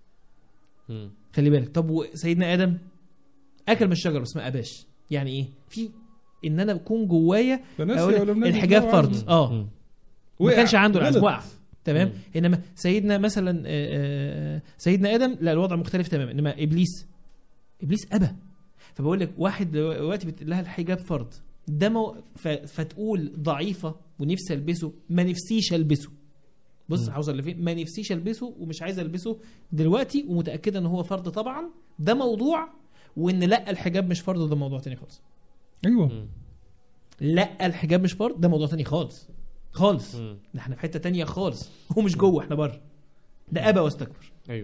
مم. خلي بالك طب وسيدنا ادم اكل من الشجره بس ما اباش يعني ايه في ان انا بكون جوايا فنسي أقول ولم نجد الحجاب له فرض عزما. اه مم. ما وقع، كانش عنده العزم غلط. وقع تمام مم. انما سيدنا مثلا آه، آه، سيدنا ادم لا الوضع مختلف تماما انما ابليس ابليس ابى فبقول لك واحد دلوقتي بتقول لها الحجاب فرض ده مو ف... فتقول ضعيفه ونفسي البسه ما نفسيش البسه بص مم. عاوز اللي فين ما نفسيش البسه ومش عايز البسه دلوقتي ومتاكده ان هو فرض طبعا ده موضوع وان لا الحجاب مش فرض ده موضوع تاني خالص ايوه مم. لا الحجاب مش فرض ده موضوع تاني خالص خالص مم. ده احنا في حته تانية خالص هو مش جوه احنا بره ده ابى واستكبر ايوه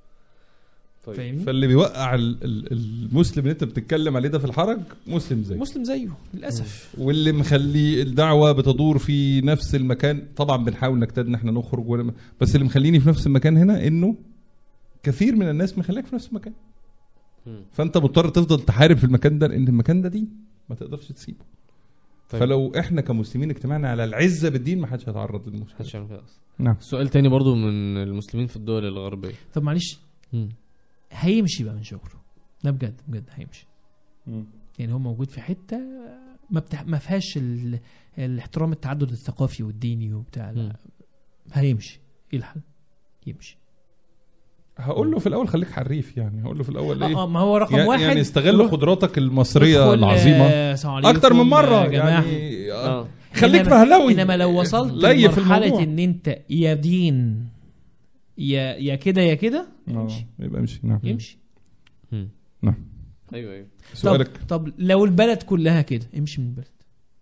طيب فاهمني فاللي بيوقع ال- ال- المسلم اللي انت بتتكلم عليه ده في الحرج مسلم زيه مسلم زيه للاسف واللي مخلي الدعوه بتدور في نفس المكان طبعا بنحاول نجتهد ان احنا نخرج ولا بس اللي مخليني في نفس المكان هنا انه كثير من الناس مخليك في نفس المكان مم. فانت مضطر تفضل تحارب في المكان ده لان المكان ده دين ما تقدرش تسيبه طيب. فلو احنا كمسلمين اجتمعنا على العزه بالدين ما حدش هيتعرض للمشكله محدش يعمل كده اصلا نعم سؤال تاني برضو من المسلمين في الدول الغربيه طب معلش مم. هيمشي بقى من شغله ده بجد بجد هيمشي يعني هو موجود في حته ما بتح... ما فيهاش ال... الاحترام التعدد الثقافي والديني وبتاع مم. لا هيمشي ايه الحل؟ يمشي هقول له في الاول خليك حريف يعني هقول له في الاول اه ايه آه، ما هو رقم يعني واحد يعني استغل روح- قدراتك المصريه ادخل، العظيمه آه، السلام عليكم اكتر من مره يا جماعه يعني آه. اه خليك إنما- مهلوي انما لو وصلت لي في لمرحله الموضوع ان انت يا دين يا يا كده يا كده آه، يمشي يبقى امشي نعم يمشي مم. نعم. ايوه ايوه سؤالك طب طب لو البلد كلها كده امشي من البلد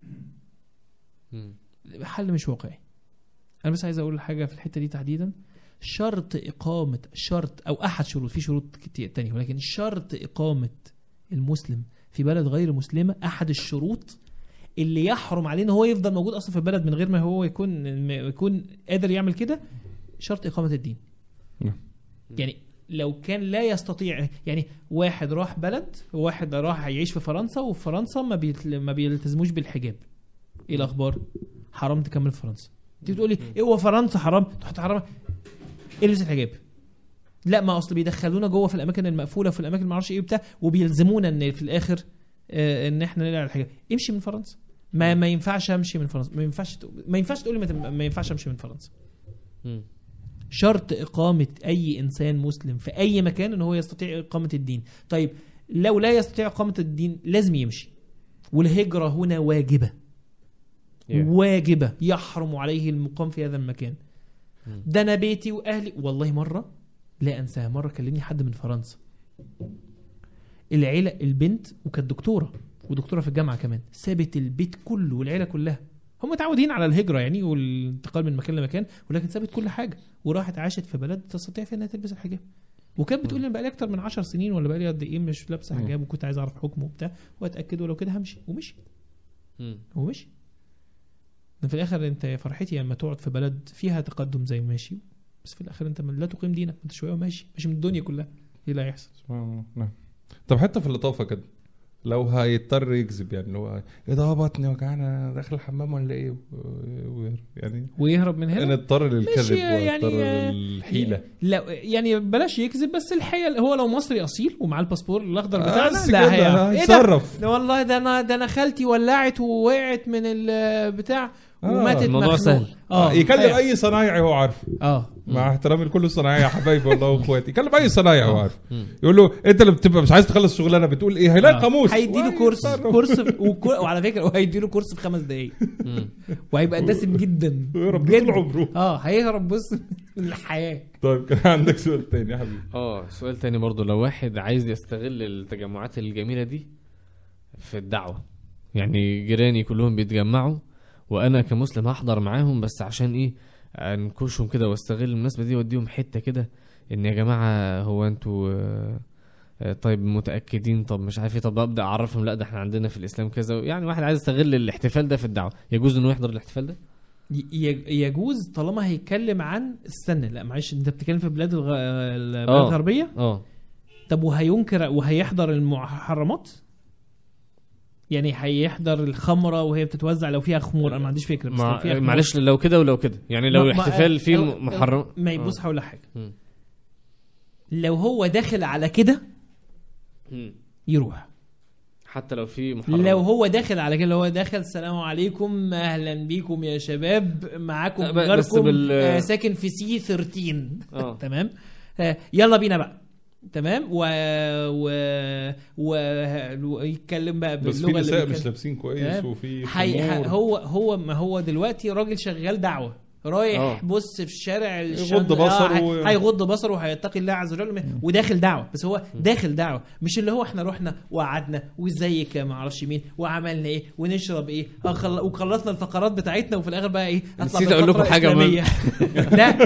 مم. حل مش واقعي انا بس عايز اقول حاجه في الحته دي تحديدا شرط اقامه شرط او احد شروط في شروط كتير تانية ولكن شرط اقامه المسلم في بلد غير مسلمه احد الشروط اللي يحرم عليه ان هو يفضل موجود اصلا في البلد من غير ما هو يكون ما يكون قادر يعمل كده شرط اقامه الدين نعم. يعني لو كان لا يستطيع يعني واحد راح بلد واحد راح يعيش في فرنسا وفي فرنسا ما بيت- ما بيلتزموش بالحجاب ايه الاخبار حرام تكمل في فرنسا تيجي تقول لي ايه هو فرنسا حرام تحط حرام البس الحجاب لا ما اصل بيدخلونا جوه في الاماكن المقفوله في الاماكن ما اعرفش ايه بتاع وبيلزمونا ان في الاخر آه ان احنا نقلع الحجاب امشي من فرنسا ما ما ينفعش امشي من فرنسا ما ينفعش تق- ما ينفعش تقول لي ما تم- ما ينفعش امشي من فرنسا مم. شرط إقامة أي إنسان مسلم في أي مكان إن هو يستطيع إقامة الدين طيب لو لا يستطيع إقامة الدين لازم يمشي والهجرة هنا واجبة Yeah. واجبة يحرم عليه المقام في هذا المكان مم. ده أنا بيتي وأهلي والله مرة لا أنساها مرة كلمني حد من فرنسا العيلة البنت وكانت دكتورة ودكتورة في الجامعة كمان سابت البيت كله والعيلة كلها هم متعودين على الهجرة يعني والانتقال من مكان لمكان ولكن سابت كل حاجة وراحت عاشت في بلد تستطيع فيها انها تلبس الحجاب وكانت بتقول لي أنا بقالي اكتر من 10 سنين ولا بقالي قد ايه مش لابسه مم. حجاب وكنت عايز اعرف حكمه وبتاع واتاكد ولو كده همشي ومشي مم. ومشي ده في الاخر انت يا فرحتي لما تقعد في بلد فيها تقدم زي ماشي بس في الاخر انت لا تقيم دينك انت شويه وماشي ماشي من الدنيا كلها ايه اللي هيحصل سبحان الله نعم طب حتى في اللطافه كده لو هيضطر يكذب يعني اللي هو ايه ده بطني وجعانه داخل الحمام ولا ايه و- و- يعني ويهرب من هنا نضطر للكذب يعني- واضطر للحيله لا يعني بلاش يكذب بس الحقيقه هو لو مصري اصيل ومعاه الباسبور الاخضر آه، بتاعنا بس لا كده، هي ايه ده هيتصرف ده والله ده انا ده انا خالتي ولعت ووقعت من البتاع آه، وماتت الموضوع مخنوق. سهل. اه يكلم أيوة. اي صنايعي هو عارفه اه مع احترامي لكل الصنايعيه يا حبايبي والله واخواتي يكلم اي صنايعي هو عارفه مم. يقول له انت اللي بتبقى مش عايز تخلص شغلانه بتقول ايه هيلاقي آه. قاموس هيديله كورس ويتصرف. كورس وكو- وعلى فكره هو هيديله كورس في خمس دقايق مم. وهيبقى دسم جدا ويهرب جداً. طول عمره اه هيهرب بص من الحياه طيب كان عندك سؤال تاني يا حبيبي اه سؤال تاني برضو لو واحد عايز يستغل التجمعات الجميلة دي في الدعوة يعني جيراني كلهم بيتجمعوا وانا كمسلم هحضر معاهم بس عشان ايه انكشهم كده واستغل المناسبه دي واديهم حته كده ان يا جماعه هو انتوا آه، آه، طيب متاكدين طب مش عارف ايه طب ابدا اعرفهم لا ده احنا عندنا في الاسلام كذا يعني واحد عايز يستغل الاحتفال ده في الدعوه يجوز انه يحضر الاحتفال ده ي- يج- يجوز طالما هيتكلم عن استنى لا معلش انت بتتكلم في بلاد الغ... البلاد آه. الغربيه اه طب وهينكر وهيحضر المحرمات يعني هيحضر الخمره وهي بتتوزع لو فيها خمور انا ما عنديش فكره بس لو فيها مع... خمور- معلش لو كده ولو كده يعني لو ما- ما- الاحتفال فيه ال- محرم ما يبص آه. هقول لك حاجه مم. لو هو داخل على كده مم. يروح حتى لو في محرم لو هو داخل على كده اللي هو داخل السلام عليكم اهلا بيكم يا شباب معاكم لا، ب- بس جاركم بال- آه ساكن في سي 13 اه تمام آه يلا بينا بقى تمام و و و ويتكلم بقى بس في باللغه اللي نساء مش بيتكلم. لابسين كويس تمام. وفي حي... ح- خمور. هو هو ما هو دلوقتي راجل شغال دعوه رايح آه. بص في الشارع يغض بصره و- و... هيغض بصره وهيتقي الله عز وجل وداخل دعوه بس هو داخل دعوه مش اللي هو احنا رحنا وقعدنا وازيك يا ما اعرفش مين وعملنا ايه ونشرب ايه أخل... وخلصنا الفقرات بتاعتنا وفي الاخر بقى ايه اطلع نسيت أقول لكم بفقرة حاجة إسلامية. لا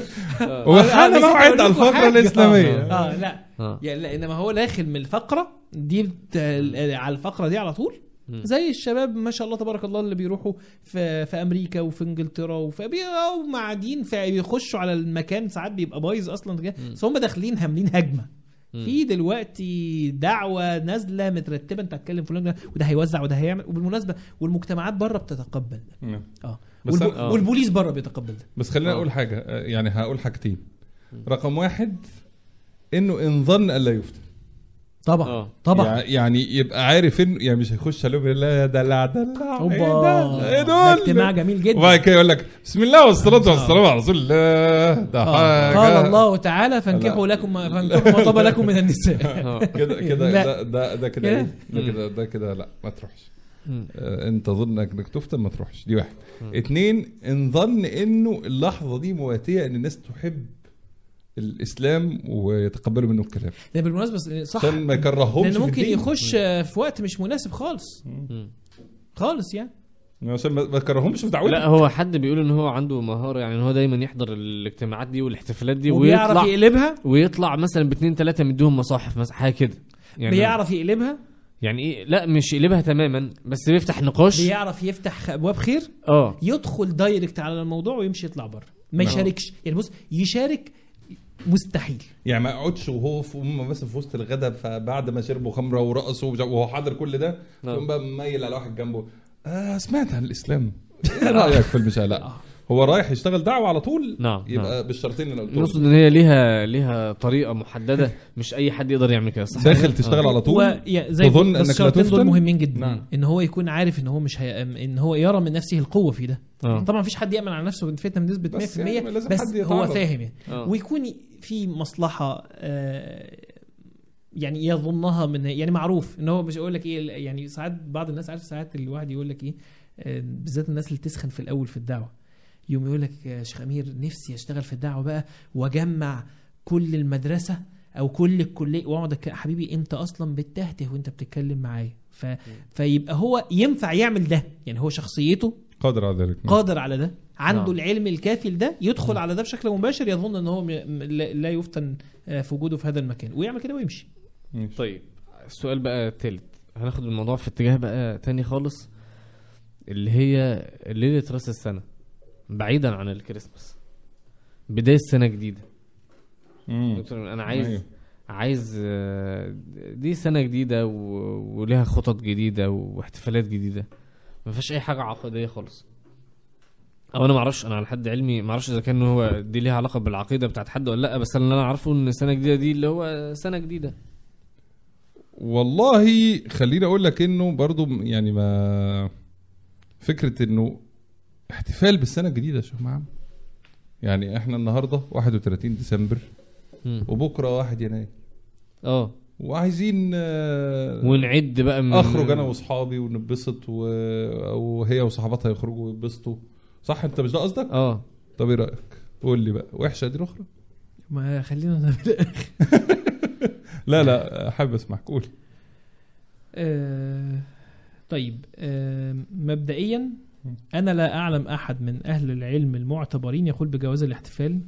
وحان آه، نسيت موعد أقول على لكم الفقره حاجة. الاسلاميه اه لا اه يعني لا انما هو داخل من الفقره دي بت... على الفقره دي على طول مم. زي الشباب ما شاء الله تبارك الله اللي بيروحوا في في امريكا وفي انجلترا وفي بي- او قاعدين في- بيخشوا على المكان ساعات بيبقى بايظ اصلا كده مم. بس هم داخلين هاملين هجمه مم. في دلوقتي دعوه نازله مترتبه انت هتكلم فلان ده وده هيوزع وده هيعمل وبالمناسبه والمجتمعات بره بتتقبل ده نعم. اه بس والب... أنا- آه. والبوليس بره بيتقبل ده بس خلينا آه. اقول حاجه آه، يعني هقول حاجتين رقم واحد انه ان ظن الا يفتن طبعا آه. طبعا يع- يعني يبقى عارف انه يعني مش هيخش عليهم يقول لا دلع دلع اوبا ايه ده ايه ده دول اجتماع جميل جدا وبعد كده يقول لك بسم الله والصلاه والسلام على رسول الله ده آه. حاجة. قال الله تعالى فانكحوا لكم فانكحوا ما طاب لكم من النساء اه كده كده لا. ده ده ده كده كده؟ ايه ده مم. كده ده كده لا ما تروحش مم. آه، انت ظن انك تفتن ما تروحش دي واحد مم. اتنين ان ظن انه اللحظه دي مواتيه ان الناس تحب الاسلام ويتقبلوا منه الكلام ده بالمناسبه صح عشان ما يكرههمش لانه في ممكن الدين. يخش في وقت مش مناسب خالص مم. خالص يعني عشان ما ما يكرههمش في دعوته لا هو حد بيقول ان هو عنده مهاره يعني ان هو دايما يحضر الاجتماعات دي والاحتفالات دي وبيعرف ويطلع يقلبها ويطلع مثلا باثنين ثلاثه مديهم مصاحف مثلا حاجه كده يعني بيعرف يقلبها يعني ايه لا مش يقلبها تماما بس بيفتح نقاش بيعرف يفتح ابواب خير اه يدخل دايركت على الموضوع ويمشي يطلع بره ما نعم. يشاركش يعني بص يشارك مستحيل يعني ما يقعدش وهو في هم بس في وسط الغدا فبعد ما شربوا خمره ورقصوا ومش- وهو حاضر كل ده نعم. يقوم بقى مميل على واحد جنبه آه سمعت عن الاسلام ايه رايك في المشاة لا هو رايح يشتغل دعوه على طول نعم يبقى بالشرطين اللي انا قلتهم نقصد ان هي ليها ليها طريقه محدده مش اي حد يقدر يعمل كده صح داخل تشتغل على طول و... يا- زي تظن بس أنك لا الشرطين دول تفتن؟ مهمين جدا نعم. ان هو يكون عارف ان هو مش هي... ان هو يرى من نفسه القوه في ده اه طبعا مفيش حد يامن على نفسه بالفتنه بنسبه 100% بس يعني لازم بس حد هو يتعرض. فاهم يعني آه. ويكون في مصلحه آه، يعني يظنها من يعني معروف ان هو مش يقول لك ايه يعني ساعات بعض الناس عارف ساعات الواحد يقول لك ايه آه، بالذات الناس اللي تسخن في الاول في الدعوه يوم يقول لك يا شيخ امير نفسي اشتغل في الدعوه بقى واجمع كل المدرسه او كل الكليه واقعد أك- حبيبي انت اصلا بتهته وانت بتتكلم معايا ف... فيبقى هو ينفع يعمل ده يعني هو شخصيته قادر على ذلك قادر على ده عنده نعم. العلم الكافي لده يدخل على ده بشكل مباشر يظن ان هو م... م- لا لا يفتن آه، في وجوده في هذا المكان ويعمل كده ويمشي ماشي. طيب السؤال بقى التالت هناخد الموضوع في اتجاه بقى تاني خالص اللي هي ليلة راس السنة بعيدا عن الكريسماس بداية سنة جديدة مم. دكتور انا عايز أيوه. عايز آه، دي سنة جديدة و- ولها خطط جديدة واحتفالات جديدة ما فيهاش اي حاجة عقدية خالص او انا ما اعرفش انا على حد علمي ما اعرفش اذا كان هو دي ليها علاقة بالعقيدة بتاعت حد ولا لا بس اللي انا اعرفه ان سنة جديدة دي اللي هو سنة جديدة والله خليني اقول لك انه برضو م- يعني ما فكره انه احتفال بالسنه الجديده يا شيخ معاذ يعني احنا النهارده 31 ديسمبر مم. وبكره 1 يناير اه وعايزين آه، ونعد بقى من اخرج انا واصحابي ونبسط و... وهي وصحباتها يخرجوا ويتبسطوا صح انت مش ده قصدك؟ اه طب ايه رايك؟ قول لي بقى وحشه دي الاخرى؟ ما خلينا لا لا حابب اسمعك قول آه، طيب آه، مبدئيا انا لا اعلم احد من اهل العلم المعتبرين يقول بجواز الاحتفال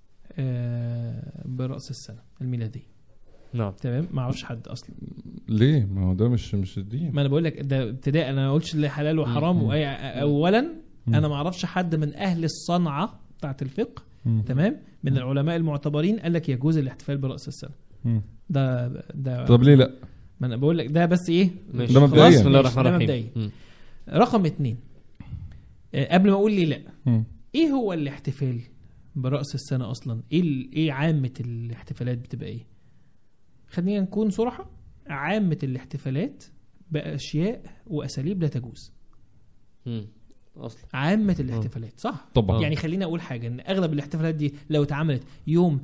آه، براس السنه الميلاديه نعم تمام ما اعرفش حد اصلا ليه ما هو ده مش مش الدين ما انا بقول لك ده ابتداء انا ما قلتش اللي حلال وحرام مم. وأي اولا مم. انا ما اعرفش حد من اهل الصنعه بتاعت الفقه مم. تمام من العلماء المعتبرين قال لك يجوز الاحتفال براس السنه مم. ده ده طب ليه لا ما انا بقول لك ده بس ايه ماشي ده خلاص، مبدئياً. بسم الله ماشي، الرحمن ده الرحيم مبدئياً. مم. رقم اتنين آه، قبل ما اقول لي لا مم. ايه هو الاحتفال براس السنه اصلا ايه ال- ايه عامه الاحتفالات بتبقى ايه خلينا نكون صراحه عامه الاحتفالات باشياء واساليب لا تجوز مم. اصلا عامه الاحتفالات صح طبعا يعني خليني اقول حاجه ان اغلب الاحتفالات دي لو اتعملت يوم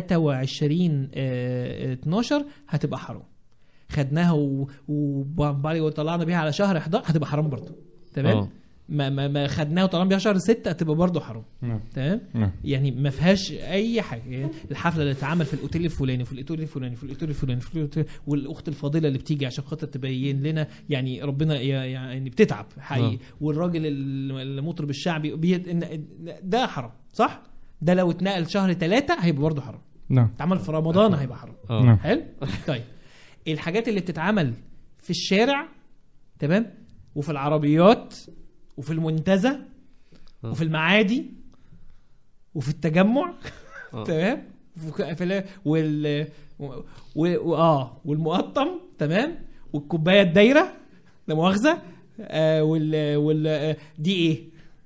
23 آه، 12 هتبقى حرام خدناها و- وبعد وطلعنا بيها على شهر 11 هتبقى حرام برضه تمام آه. ما ما ما خدناها وطلعنا بيها شهر 6 هتبقى برضه حرام نعم. تمام نعم. يعني ما فيهاش اي حاجه يعني الحفله اللي اتعمل في الاوتيل الفلاني وفي الاوتيل الفلاني في الاوتيل الفلاني في الأوتيل والاخت الفاضله اللي بتيجي عشان خاطر تبين لنا يعني ربنا ي- يعني بتتعب حقيقي آه. والراجل ال- المطرب الشعبي بي- إن- ده حرام صح ده لو اتنقل شهر ثلاثة هيبقى برضه حرام نعم اتعمل في رمضان هيبقى حرام اه نعم. حلو طيب الحاجات اللي بتتعمل في الشارع تمام وفي العربيات وفي المنتزه آه. وفي المعادي وفي التجمع آه. تمام وفي- في ال- وال و... و... اه والمقطم تمام والكوبايه الدايره لا مؤاخذه آه وال وال آه، دي ايه؟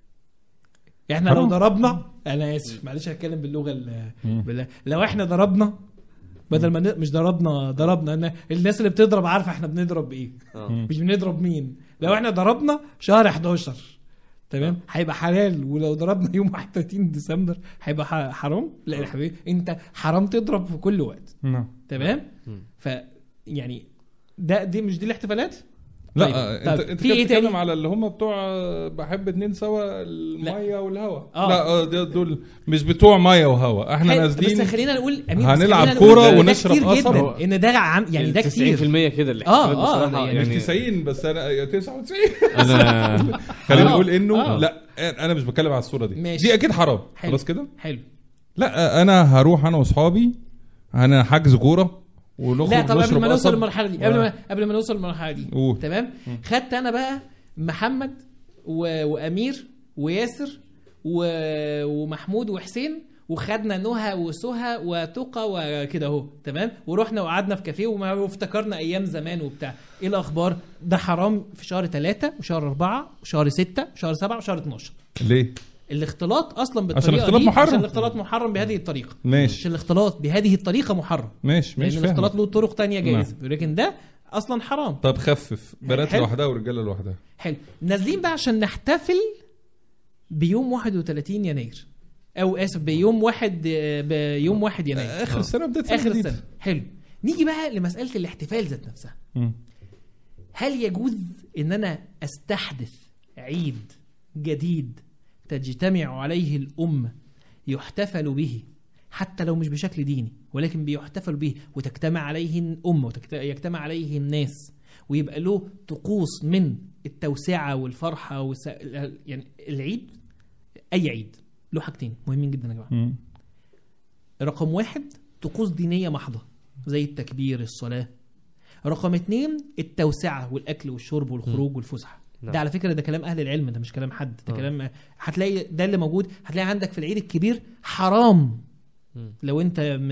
احنا لو حرام. ضربنا انا اسف معلش هتكلم باللغه ال- مم. بالله لو احنا ضربنا بدل ما ن... مش ضربنا ضربنا أنا الناس اللي بتضرب عارفه احنا بنضرب ايه اه مش بنضرب مين لو احنا ضربنا شهر 11 تمام هيبقى حلال ولو ضربنا يوم 31 ديسمبر هيبقى ح- حرام لا يا حبيبي انت حرام تضرب في كل وقت نعم تمام مم. ف يعني ده دي مش دي الاحتفالات لا طيب. آه، طيب. انت انت في كده إيه بتتكلم تاني؟ على اللي هم بتوع آه، بحب اتنين سوا الميه والهواء آه. لا آه، دول- دول مش بتوع ميه وهواء احنا حلو، نازلين بس خلينا نقول أمين، بس هنلعب خلينا نقول كورة ده ونشرب كتير قصب. جدا ان ده عم يعني ده كتير 90% كده الاحتفالات آه، آه، بصراحه يعني مش يعني 90 بس انا 99 انا خلينا آه. نقول انه آه. لا انا مش بتكلم على الصوره دي ماشي. دي اكيد حرام حلو. خلاص كده حلو لا انا هروح انا واصحابي انا حجز كوره ونخرج لا طب قبل نشرب ما نوصل قصب. للمرحله دي قبل ما قبل ما نوصل للمرحله دي قول. تمام خدت انا بقى محمد و... وامير وياسر و... ومحمود وحسين وخدنا نهى وسهى وتقى وكده اهو تمام ورحنا وقعدنا في كافيه وما- وافتكرنا ايام زمان وبتاع ايه الاخبار ده حرام في شهر ثلاثة وشهر أربعة وشهر ستة وشهر سبعة وشهر 12 ليه الاختلاط اصلا بالطريقه الاختلاط دي محرم. عشان الاختلاط محرم بهذه الطريقه ماشي عشان الاختلاط بهذه الطريقه محرم ماشي لان ماشي الاختلاط فاهم له طرق تانية جائزه لكن ده اصلا حرام طب خفف بنات حلو. لوحدها ورجاله لوحدها حلو نازلين بقى عشان نحتفل بيوم 31 يناير او اسف بيوم واحد بيوم واحد يناير اخر السنه بدات اخر جديدة. السنه حلو نيجي بقى لمساله الاحتفال ذات نفسها مم. هل يجوز ان انا استحدث عيد جديد تجتمع عليه الامه يحتفل به حتى لو مش بشكل ديني ولكن بيحتفل به وتجتمع عليه الامه ويجتمع عليه الناس ويبقى له طقوس من التوسعه والفرحه وس... يعني العيد اي عيد له حاجتين مهمين جدا يا جماعه مم. رقم واحد طقوس دينية محضة زي التكبير الصلاة رقم اتنين التوسعة والأكل والشرب والخروج والفسحة نعم. ده على فكرة ده كلام أهل العلم ده مش كلام حد ده آه. كلام هتلاقي ده اللي موجود هتلاقي عندك في العيد الكبير حرام مم. لو انت م-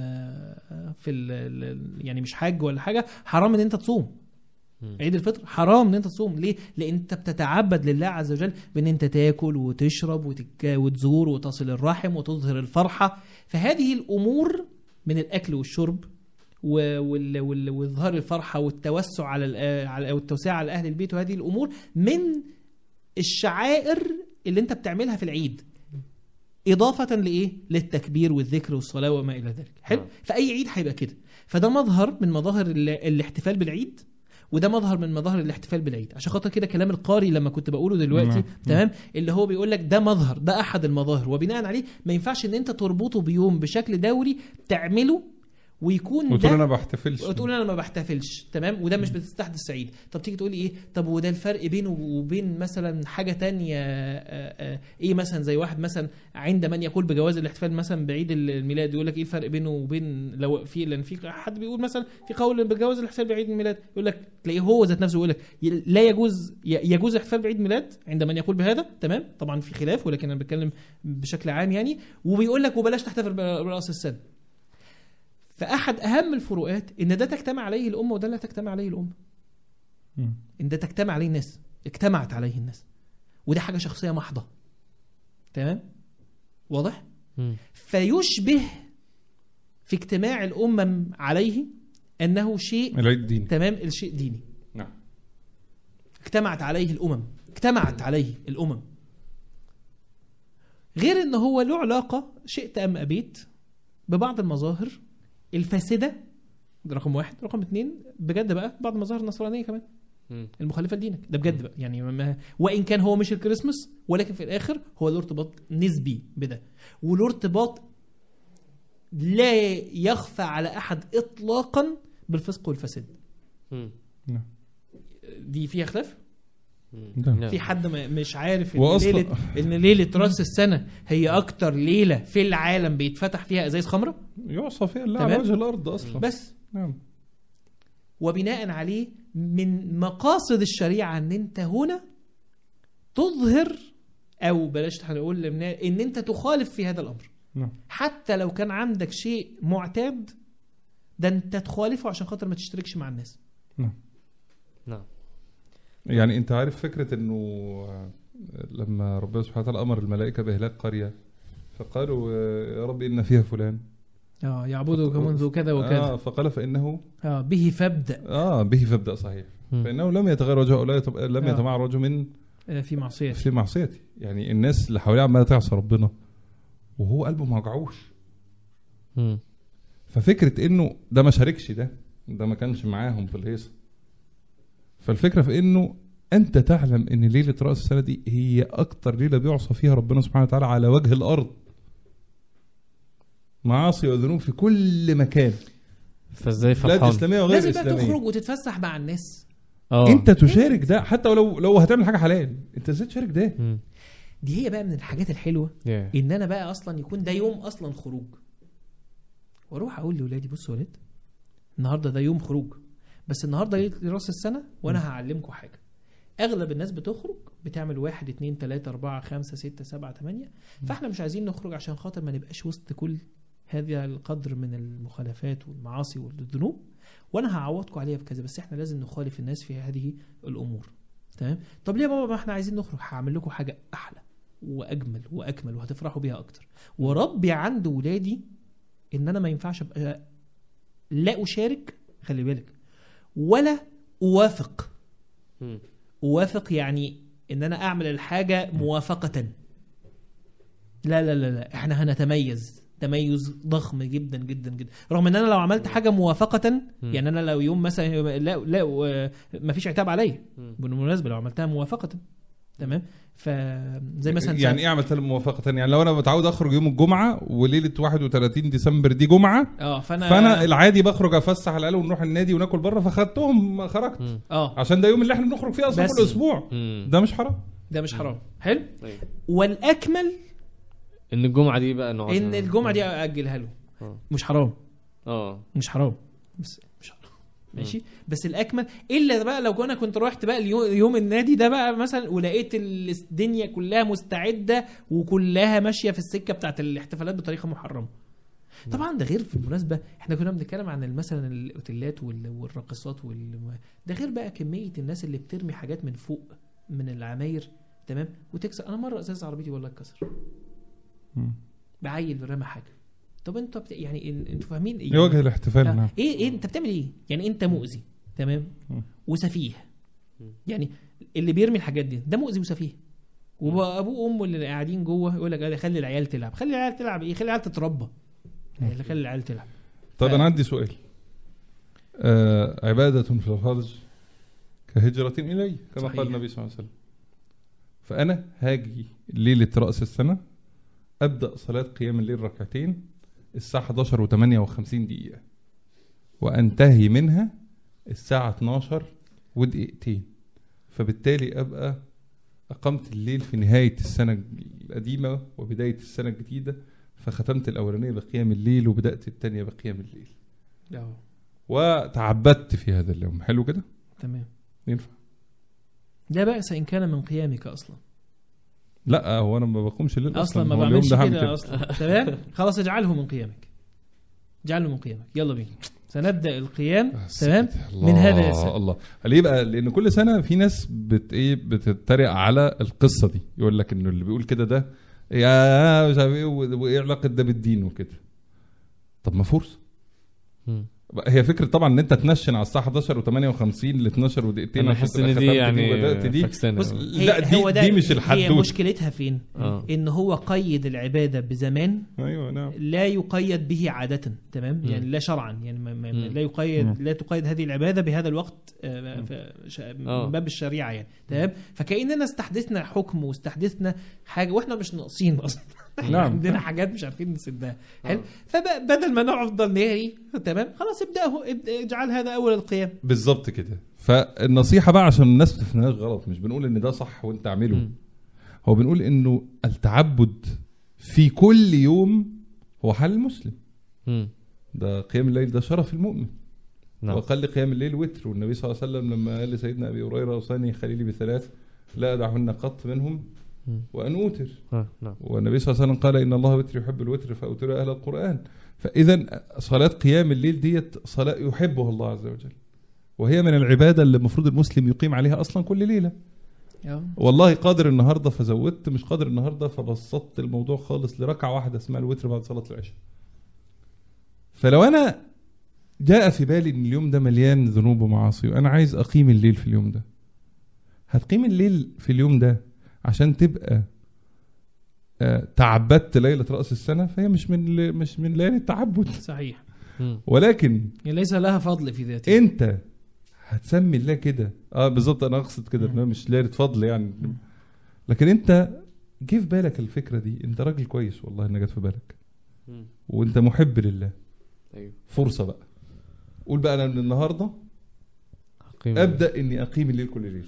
في ال ال- يعني مش حاج ولا حاجة حرام ان انت تصوم مم. عيد الفطر حرام ان انت تصوم ليه لان انت بتتعبد لله عز وجل بان انت تاكل وتشرب وتك... وتزور وتصل الرحم وتظهر الفرحه فهذه الامور من الاكل والشرب و- وال... وال... واظهار الفرحه والتوسع على ال... على او التوسعه على اهل البيت وهذه الامور من الشعائر اللي انت بتعملها في العيد اضافه لايه للتكبير والذكر والصلاه وما الى ذلك حلو نعم. فاي عيد هيبقى كده فده مظهر من مظاهر ال... الاحتفال بالعيد وده مظهر من مظاهر الاحتفال بالعيد عشان خاطر كده كلام القاري لما كنت بقوله دلوقتي نعم. تمام اللي هو بيقول لك ده مظهر ده احد المظاهر وبناء عليه ما ينفعش ان انت تربطه بيوم بشكل دوري تعمله ويكون وتقول ده انا ما بحتفلش وتقول انا ما بحتفلش تمام وده مش بتستحدث سعيد طب تيجي تقولي ايه طب وده الفرق بينه وبين مثلا حاجه تانية آه، آه، ايه مثلا زي واحد مثلا عند من يقول بجواز الاحتفال مثلا بعيد الميلاد يقول لك ايه الفرق بينه وبين لو في لان في حد بيقول مثلا في قول بجواز الاحتفال بعيد الميلاد يقول لك تلاقيه هو ذات نفسه يقول لك ي- لا يجوز ي- يجوز الاحتفال بعيد ميلاد عند من يقول بهذا تمام طبعا في خلاف ولكن انا بتكلم بشكل عام يعني وبيقول لك وبلاش تحتفل براس السنه فاحد اهم الفروقات ان ده تجتمع عليه الامه وده لا تجتمع عليه الامه مم. ان ده تجتمع عليه الناس اجتمعت عليه الناس وده حاجه شخصيه محضه تمام واضح مم. فيشبه في اجتماع الامم عليه انه شيء العيد الديني تمام الشيء ديني نعم اجتمعت عليه الامم اجتمعت عليه الامم غير ان هو له علاقه شئت ام ابيت ببعض المظاهر الفاسده ده رقم واحد رقم اتنين بجد بقى بعض المظاهر النصرانيه كمان مم. المخالفه لدينك ده بجد بقى يعني ما وان كان هو مش الكريسماس ولكن في الاخر هو له ارتباط نسبي بده وله ارتباط لا يخفى على احد اطلاقا بالفسق والفساد مم. نعم دي فيها خلاف مم. ده. نعم. في حد م- مش عارف ان وأصلاً- ليله ان ليله راس السنه هي اكتر ليله في العالم بيتفتح فيها ازايز خمره يعصى فيها الله على تمام. وجه الارض اصلا بس نعم وبناء عليه من مقاصد الشريعه ان انت هنا تظهر او بلاش هنقول لمنا- ان انت تخالف في هذا الامر نعم حتى لو كان عندك شيء معتاد ده انت تخالفه عشان خاطر ما تشتركش مع الناس نعم يعني انت عارف فكره انه آه، لما ربنا سبحانه وتعالى امر الملائكه باهلاك قريه فقالوا آه، يا رب ان فيها فلان اه يعبدك منذ كذا وكذا آه فقال فانه اه به فابدا اه به فابدا صحيح مم. فانه لم يتغير وجهه ولا يتب... لم آه. يتمعر وجهه من آه، في معصيه في معصيتي يعني الناس اللي حواليه عماله تعصي ربنا وهو قلبه ما وجعوش مم. ففكره انه ده ما شاركش ده ده ما كانش معاهم في الهيصه فالفكره في انه انت تعلم ان ليله راس السنه دي هي اكتر ليله بيعصى فيها ربنا سبحانه وتعالى على وجه الارض معاصي وذنوب في كل مكان فازاي بلاد فرحان اسلاميه وغير لازم بقى اسلاميه تخرج وتتفسح مع الناس اه انت تشارك ده حتى ولو لو هتعمل حاجه حلال انت ازاي تشارك ده مم. دي هي بقى من الحاجات الحلوه Yeah. ان انا بقى اصلا يكون ده يوم اصلا خروج واروح اقول لاولادي بصوا يا ولاد النهارده ده يوم خروج بس النهارده ليله راس السنه وانا هعلمكم حاجه اغلب الناس بتخرج بتعمل واحد اتنين تلاته اربعه خمسه سته سبعه تمانيه فاحنا مش عايزين نخرج عشان خاطر ما نبقاش وسط كل هذا القدر من المخالفات والمعاصي والذنوب وانا هعوضكم عليها في كذا بس احنا لازم نخالف الناس في هذه الامور تمام طب ليه يا بابا ما احنا عايزين نخرج هعمل لكم حاجه احلى واجمل واكمل وهتفرحوا بيها اكتر وربي عند ولادي ان انا ما ينفعش ابقى لا اشارك خلي بالك ولا اوافق مم. اوافق يعني ان انا اعمل الحاجه موافقه لا لا لا لا احنا هنتميز تميز ضخم جدا جدا جدا رغم ان انا لو عملت حاجه موافقه يعني انا لو يوم مثلا لا لا ما فيش عتاب عليا مم. بالمناسبه لو عملتها موافقه تمام فزي مثلا يعني ايه عملت لهم موافقه يعني لو انا متعود اخرج يوم الجمعه وليله 31 ديسمبر دي جمعه اه فانا فانا العادي بخرج افسح العيال ونروح النادي وناكل بره فخدتهم خرجت مم. اه عشان ده يوم اللي احنا بنخرج فيه اصلا بس. كل اسبوع مم. ده مش حرام ده مش حرام حلو أيوة. والاكمل ان الجمعه دي بقى نقعد ان الجمعه دي اجلها له آه. مش حرام اه مش حرام بس مش حرام ماشي بس الاكمل الا بقى لو انا كنت رحت بقى اليو- يوم النادي ده بقى مثلا ولقيت الدنيا كلها مستعده وكلها ماشيه في السكه بتاعت الاحتفالات بطريقه محرمه طبعا ده غير في المناسبه احنا كنا بنتكلم عن مثلا الاوتيلات وال- والراقصات وال... ده غير بقى كميه الناس اللي بترمي حاجات من فوق من العماير تمام وتكسر انا مره ازاز عربيتي والله اتكسر مم. بعيل رمى حاجه طب انتوا بت... يعني إن- انتوا فاهمين ايه وجه الاحتفال آه، نعم ايه ايه انت بتعمل ايه؟ يعني انت مؤذي تمام مم. وسفيه مم. يعني اللي بيرمي الحاجات دي ده مؤذي وسفيه وابوه وامه اللي قاعدين جوه يقول لك آه، خلي العيال تلعب خلي العيال تلعب ايه خلي العيال تتربى يعني اللي خلي العيال تلعب طيب ف- انا عندي سؤال آه عباده في الخارج كهجره الي كما صحيح. قال النبي صلى الله عليه وسلم فانا هاجي ليله راس السنه ابدا صلاه قيام الليل ركعتين الساعه 11 و58 دقيقه وانتهي منها الساعه 12 ودقيقتين فبالتالي ابقى اقمت الليل في نهايه السنه القديمه وبدايه السنه الجديده فختمت الاولانيه بقيام الليل وبدات الثانيه بقيام الليل اه وتعبدت في هذا اليوم حلو كده تمام ينفع لا بأس إن كان من قيامك أصلا لا هو انا ما بقومش الليل اصلا, أصلا ما هو اليوم بعملش ده هعمل كده أصلا تمام خلاص اجعله من قيامك اجعله من قيامك يلا بينا سنبدأ القيام بس تمام كده. من هذا يا الله سيد. الله ليه بقى لان كل سنه في ناس بت ايه بتتريق على القصه دي يقول لك انه اللي بيقول كده ده يا مش عارف ايه و- وايه علاقه ده بالدين وكده طب ما فرصه مم. بقى هي فكره طبعا ان انت تنشن على الساعه 11 و58 ل 12 ودقيقتين انا عشان احس تبقى ان ختمت دي يعني وبدأت دي فكسانه بص أوي. هي لا دي, هو ده دي مش هي الحدوته مشكلتها فين؟ اه ان هو قيد العباده بزمان ايوه نعم لا يقيد به عادة تمام مم. يعني لا شرعا يعني ما ما مم. لا يقيد مم. لا تقيد هذه العبادة بهذا الوقت آه، ف- ش- آه. من باب الشريعة يعني تمام فكأننا استحدثنا حكم واستحدثنا حاجة واحنا مش ناقصين اصلا نعم. عندنا حاجات مش عارفين نسدها حلو فبدل ما نفضل نهري تمام خلاص ابدأه ابدأ اجعل هذا اول القيام بالظبط كده فالنصيحه بقى عشان الناس ما تفهمهاش غلط مش بنقول ان ده صح وانت اعمله مم. هو بنقول انه التعبد في كل يوم هو حال المسلم مم. ده قيام الليل ده شرف المؤمن نعم واقل قيام الليل وتر والنبي صلى الله عليه وسلم لما قال لسيدنا ابي هريره اوصاني خليلي بثلاث لا ادعهن قط منهم مم. وان اوتر آه، نعم والنبي صلى الله عليه وسلم قال ان الله وتر يحب الوتر فاوتر اهل القران فاذا صلاه قيام الليل ديت صلاه يحبها الله عز وجل وهي من العباده اللي المفروض المسلم يقيم عليها اصلا كل ليله والله قادر النهارده فزودت مش قادر النهارده فبسطت الموضوع خالص لركعه واحده اسمها الوتر بعد صلاه العشاء فلو انا جاء في بالي ان اليوم ده مليان ذنوب ومعاصي وانا عايز اقيم الليل في اليوم ده هتقيم الليل في اليوم ده عشان تبقى آه، تعبدت ليله راس السنه فهي مش من مش من ليالي التعبد صحيح مم. ولكن يعني ليس لها فضل في ذاتها انت هتسمي الله كده اه بالظبط انا اقصد كده مم. انها مش ليله فضل يعني لكن انت جه في بالك الفكره دي انت راجل كويس والله انها جت في بالك مم. وانت محب لله ايوه فرصه بقى قول بقى انا من النهارده قيمة. ابدا اني اقيم الليل كل ليله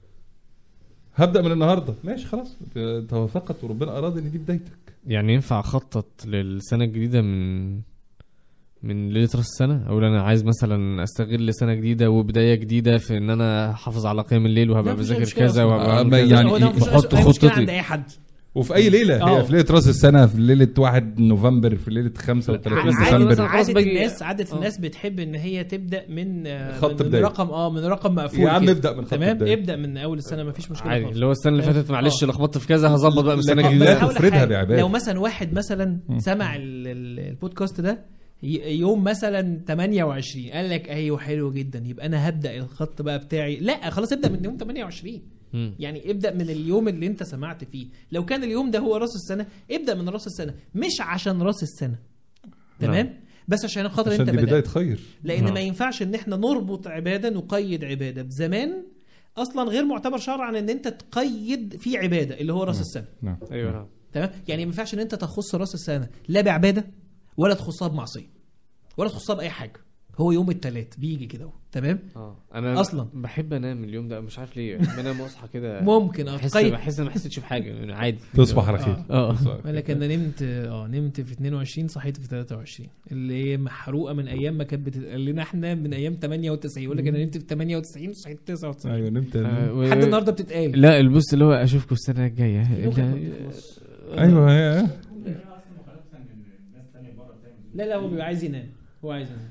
هبدا من النهارده ماشي خلاص توافقت وربنا اراد ان دي بدايتك يعني ينفع اخطط للسنه الجديده من من ليله راس السنه اقول انا عايز مثلا استغل سنه جديده وبدايه جديده في ان انا احافظ على قيام الليل وهبقى لا، مفيش بذاكر مشكلة كذا أصلاً. وهبقى آه، بعمل ما كذا. يعني هو ده مفيش بحط أي مشكلة خطتي. عند اي حد وفي اي ليله آه. هي في ليله راس السنه في ليله 1 نوفمبر في ليله 35 عادي ديسمبر مثلاً خلاص عادة باجي- الناس عادة آه. الناس بتحب ان هي تبدا من آه، خط من بداية. رقم اه من رقم مقفول يا عم كده. ابدا من خط تمام بداية. ابدا من اول السنه مفيش مشكله عادي خالص اللي هو السنه اللي فاتت معلش آه. لخبطت في كذا هظبط بقى من السنه لكن الجديده لا هقول لك تفردها حاجة، بعبادة. لو مثلا واحد مثلا م. سمع ال- ال- البودكاست ده ي- يوم مثلا 28 قال لك ايوه حلو جدا يبقى انا هبدا الخط بقى بتاعي لا خلاص ابدا من يوم 28 مم. يعني ابدا من اليوم اللي انت سمعت فيه لو كان اليوم ده هو راس السنه ابدا من راس السنه مش عشان راس السنه تمام بس عشان خاطر عشان انت دي بدات بدايه خير لان نعم. ما ينفعش ان احنا نربط عباده نقيد عباده بزمان اصلا غير معتبر شرعا ان انت تقيد في عباده اللي هو راس نعم. السنه نعم ايوه نعم تمام يعني ما ينفعش ان انت تخص راس السنه لا بعباده ولا تخصها بمعصيه ولا تخصها باي حاجه هو يوم الثلاث بيجي كده اهو تمام اه انا أصلاً. بحب انام اليوم ده مش عارف ليه بنام واصحى كده ممكن اه بحس تقيد بحس إن ما حسيتش بحاجه يعني عادي تصبح على خير اه قال لك انا نمت اه نمت في 22 صحيت في 23 اللي هي محروقه من ايام ما كانت بتتقال لنا احنا من ايام 98 يقول لك انا نمت في 98 صحيت في 99 ايوه نمت آه، و- لحد النهارده بتتقال لا البوست اللي هو اشوفكم السنه الجايه ايوه هي لا لا هو بيبقى عايز ينام هو عايز ينام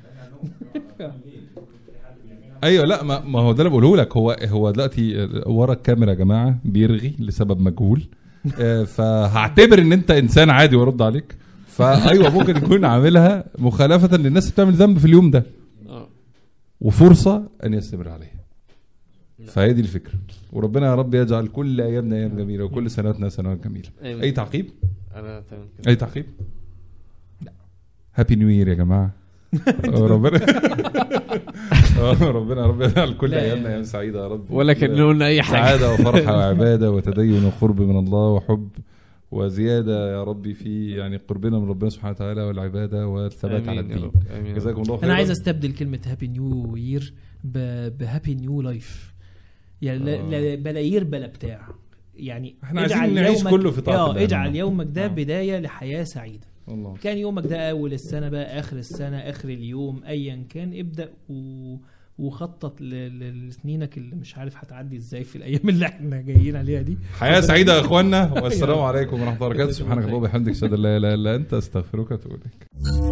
ايوه لا ما, ما هو ده اللي بقوله لك هو هو دلوقتي ورا الكاميرا يا جماعه بيرغي لسبب مجهول آه، فهعتبر ان انت انسان عادي وارد عليك فايوه ممكن يكون عاملها مخالفه للناس اللي بتعمل ذنب في اليوم ده اه وفرصه ان يستمر عليها فهي دي الفكره وربنا يا رب يجعل كل ايامنا ايام جميله وكل سنواتنا سنوات جميله آمين. اي تعقيب انا تمام كده اي تعقيب هابي نيو يير يا جماعه ربنا آه، ربنا يا رب يجعل كل لا. ايامنا ايام سعيده يا رب ولا كان قلنا اي حاجه سعاده وفرحه وعباده وتدين وقرب من الله وحب وزياده يا ربي في يعني قربنا من ربنا سبحانه وتعالى والعباده والثبات على آمين يا الدين رب، آمين يا رب. جزاكم الله خيرا انا عايز استبدل كلمه هابي نيو يير بهابي نيو لايف يعني لا, آه. لا بلا يير بلا بتاع يعني احنا عايزين اجعل نعيش يومك- كله في طاعة اه الله. اجعل يومك ده آه. بدايه لحياه سعيده الله كان يومك ده اول السنه بقى اخر السنه اخر اليوم ايا كان ابدا و... وخطط ل... ل- لسنينك اللي مش عارف هتعدي ازاي في الايام اللي احنا جايين عليها دي حياه سعيده يا اخوانا والسلام عليكم ورحمه الله وبركاته سبحانك اللهم وبحمدك اشهد ان لا اله الا انت استغفرك واتوب اليك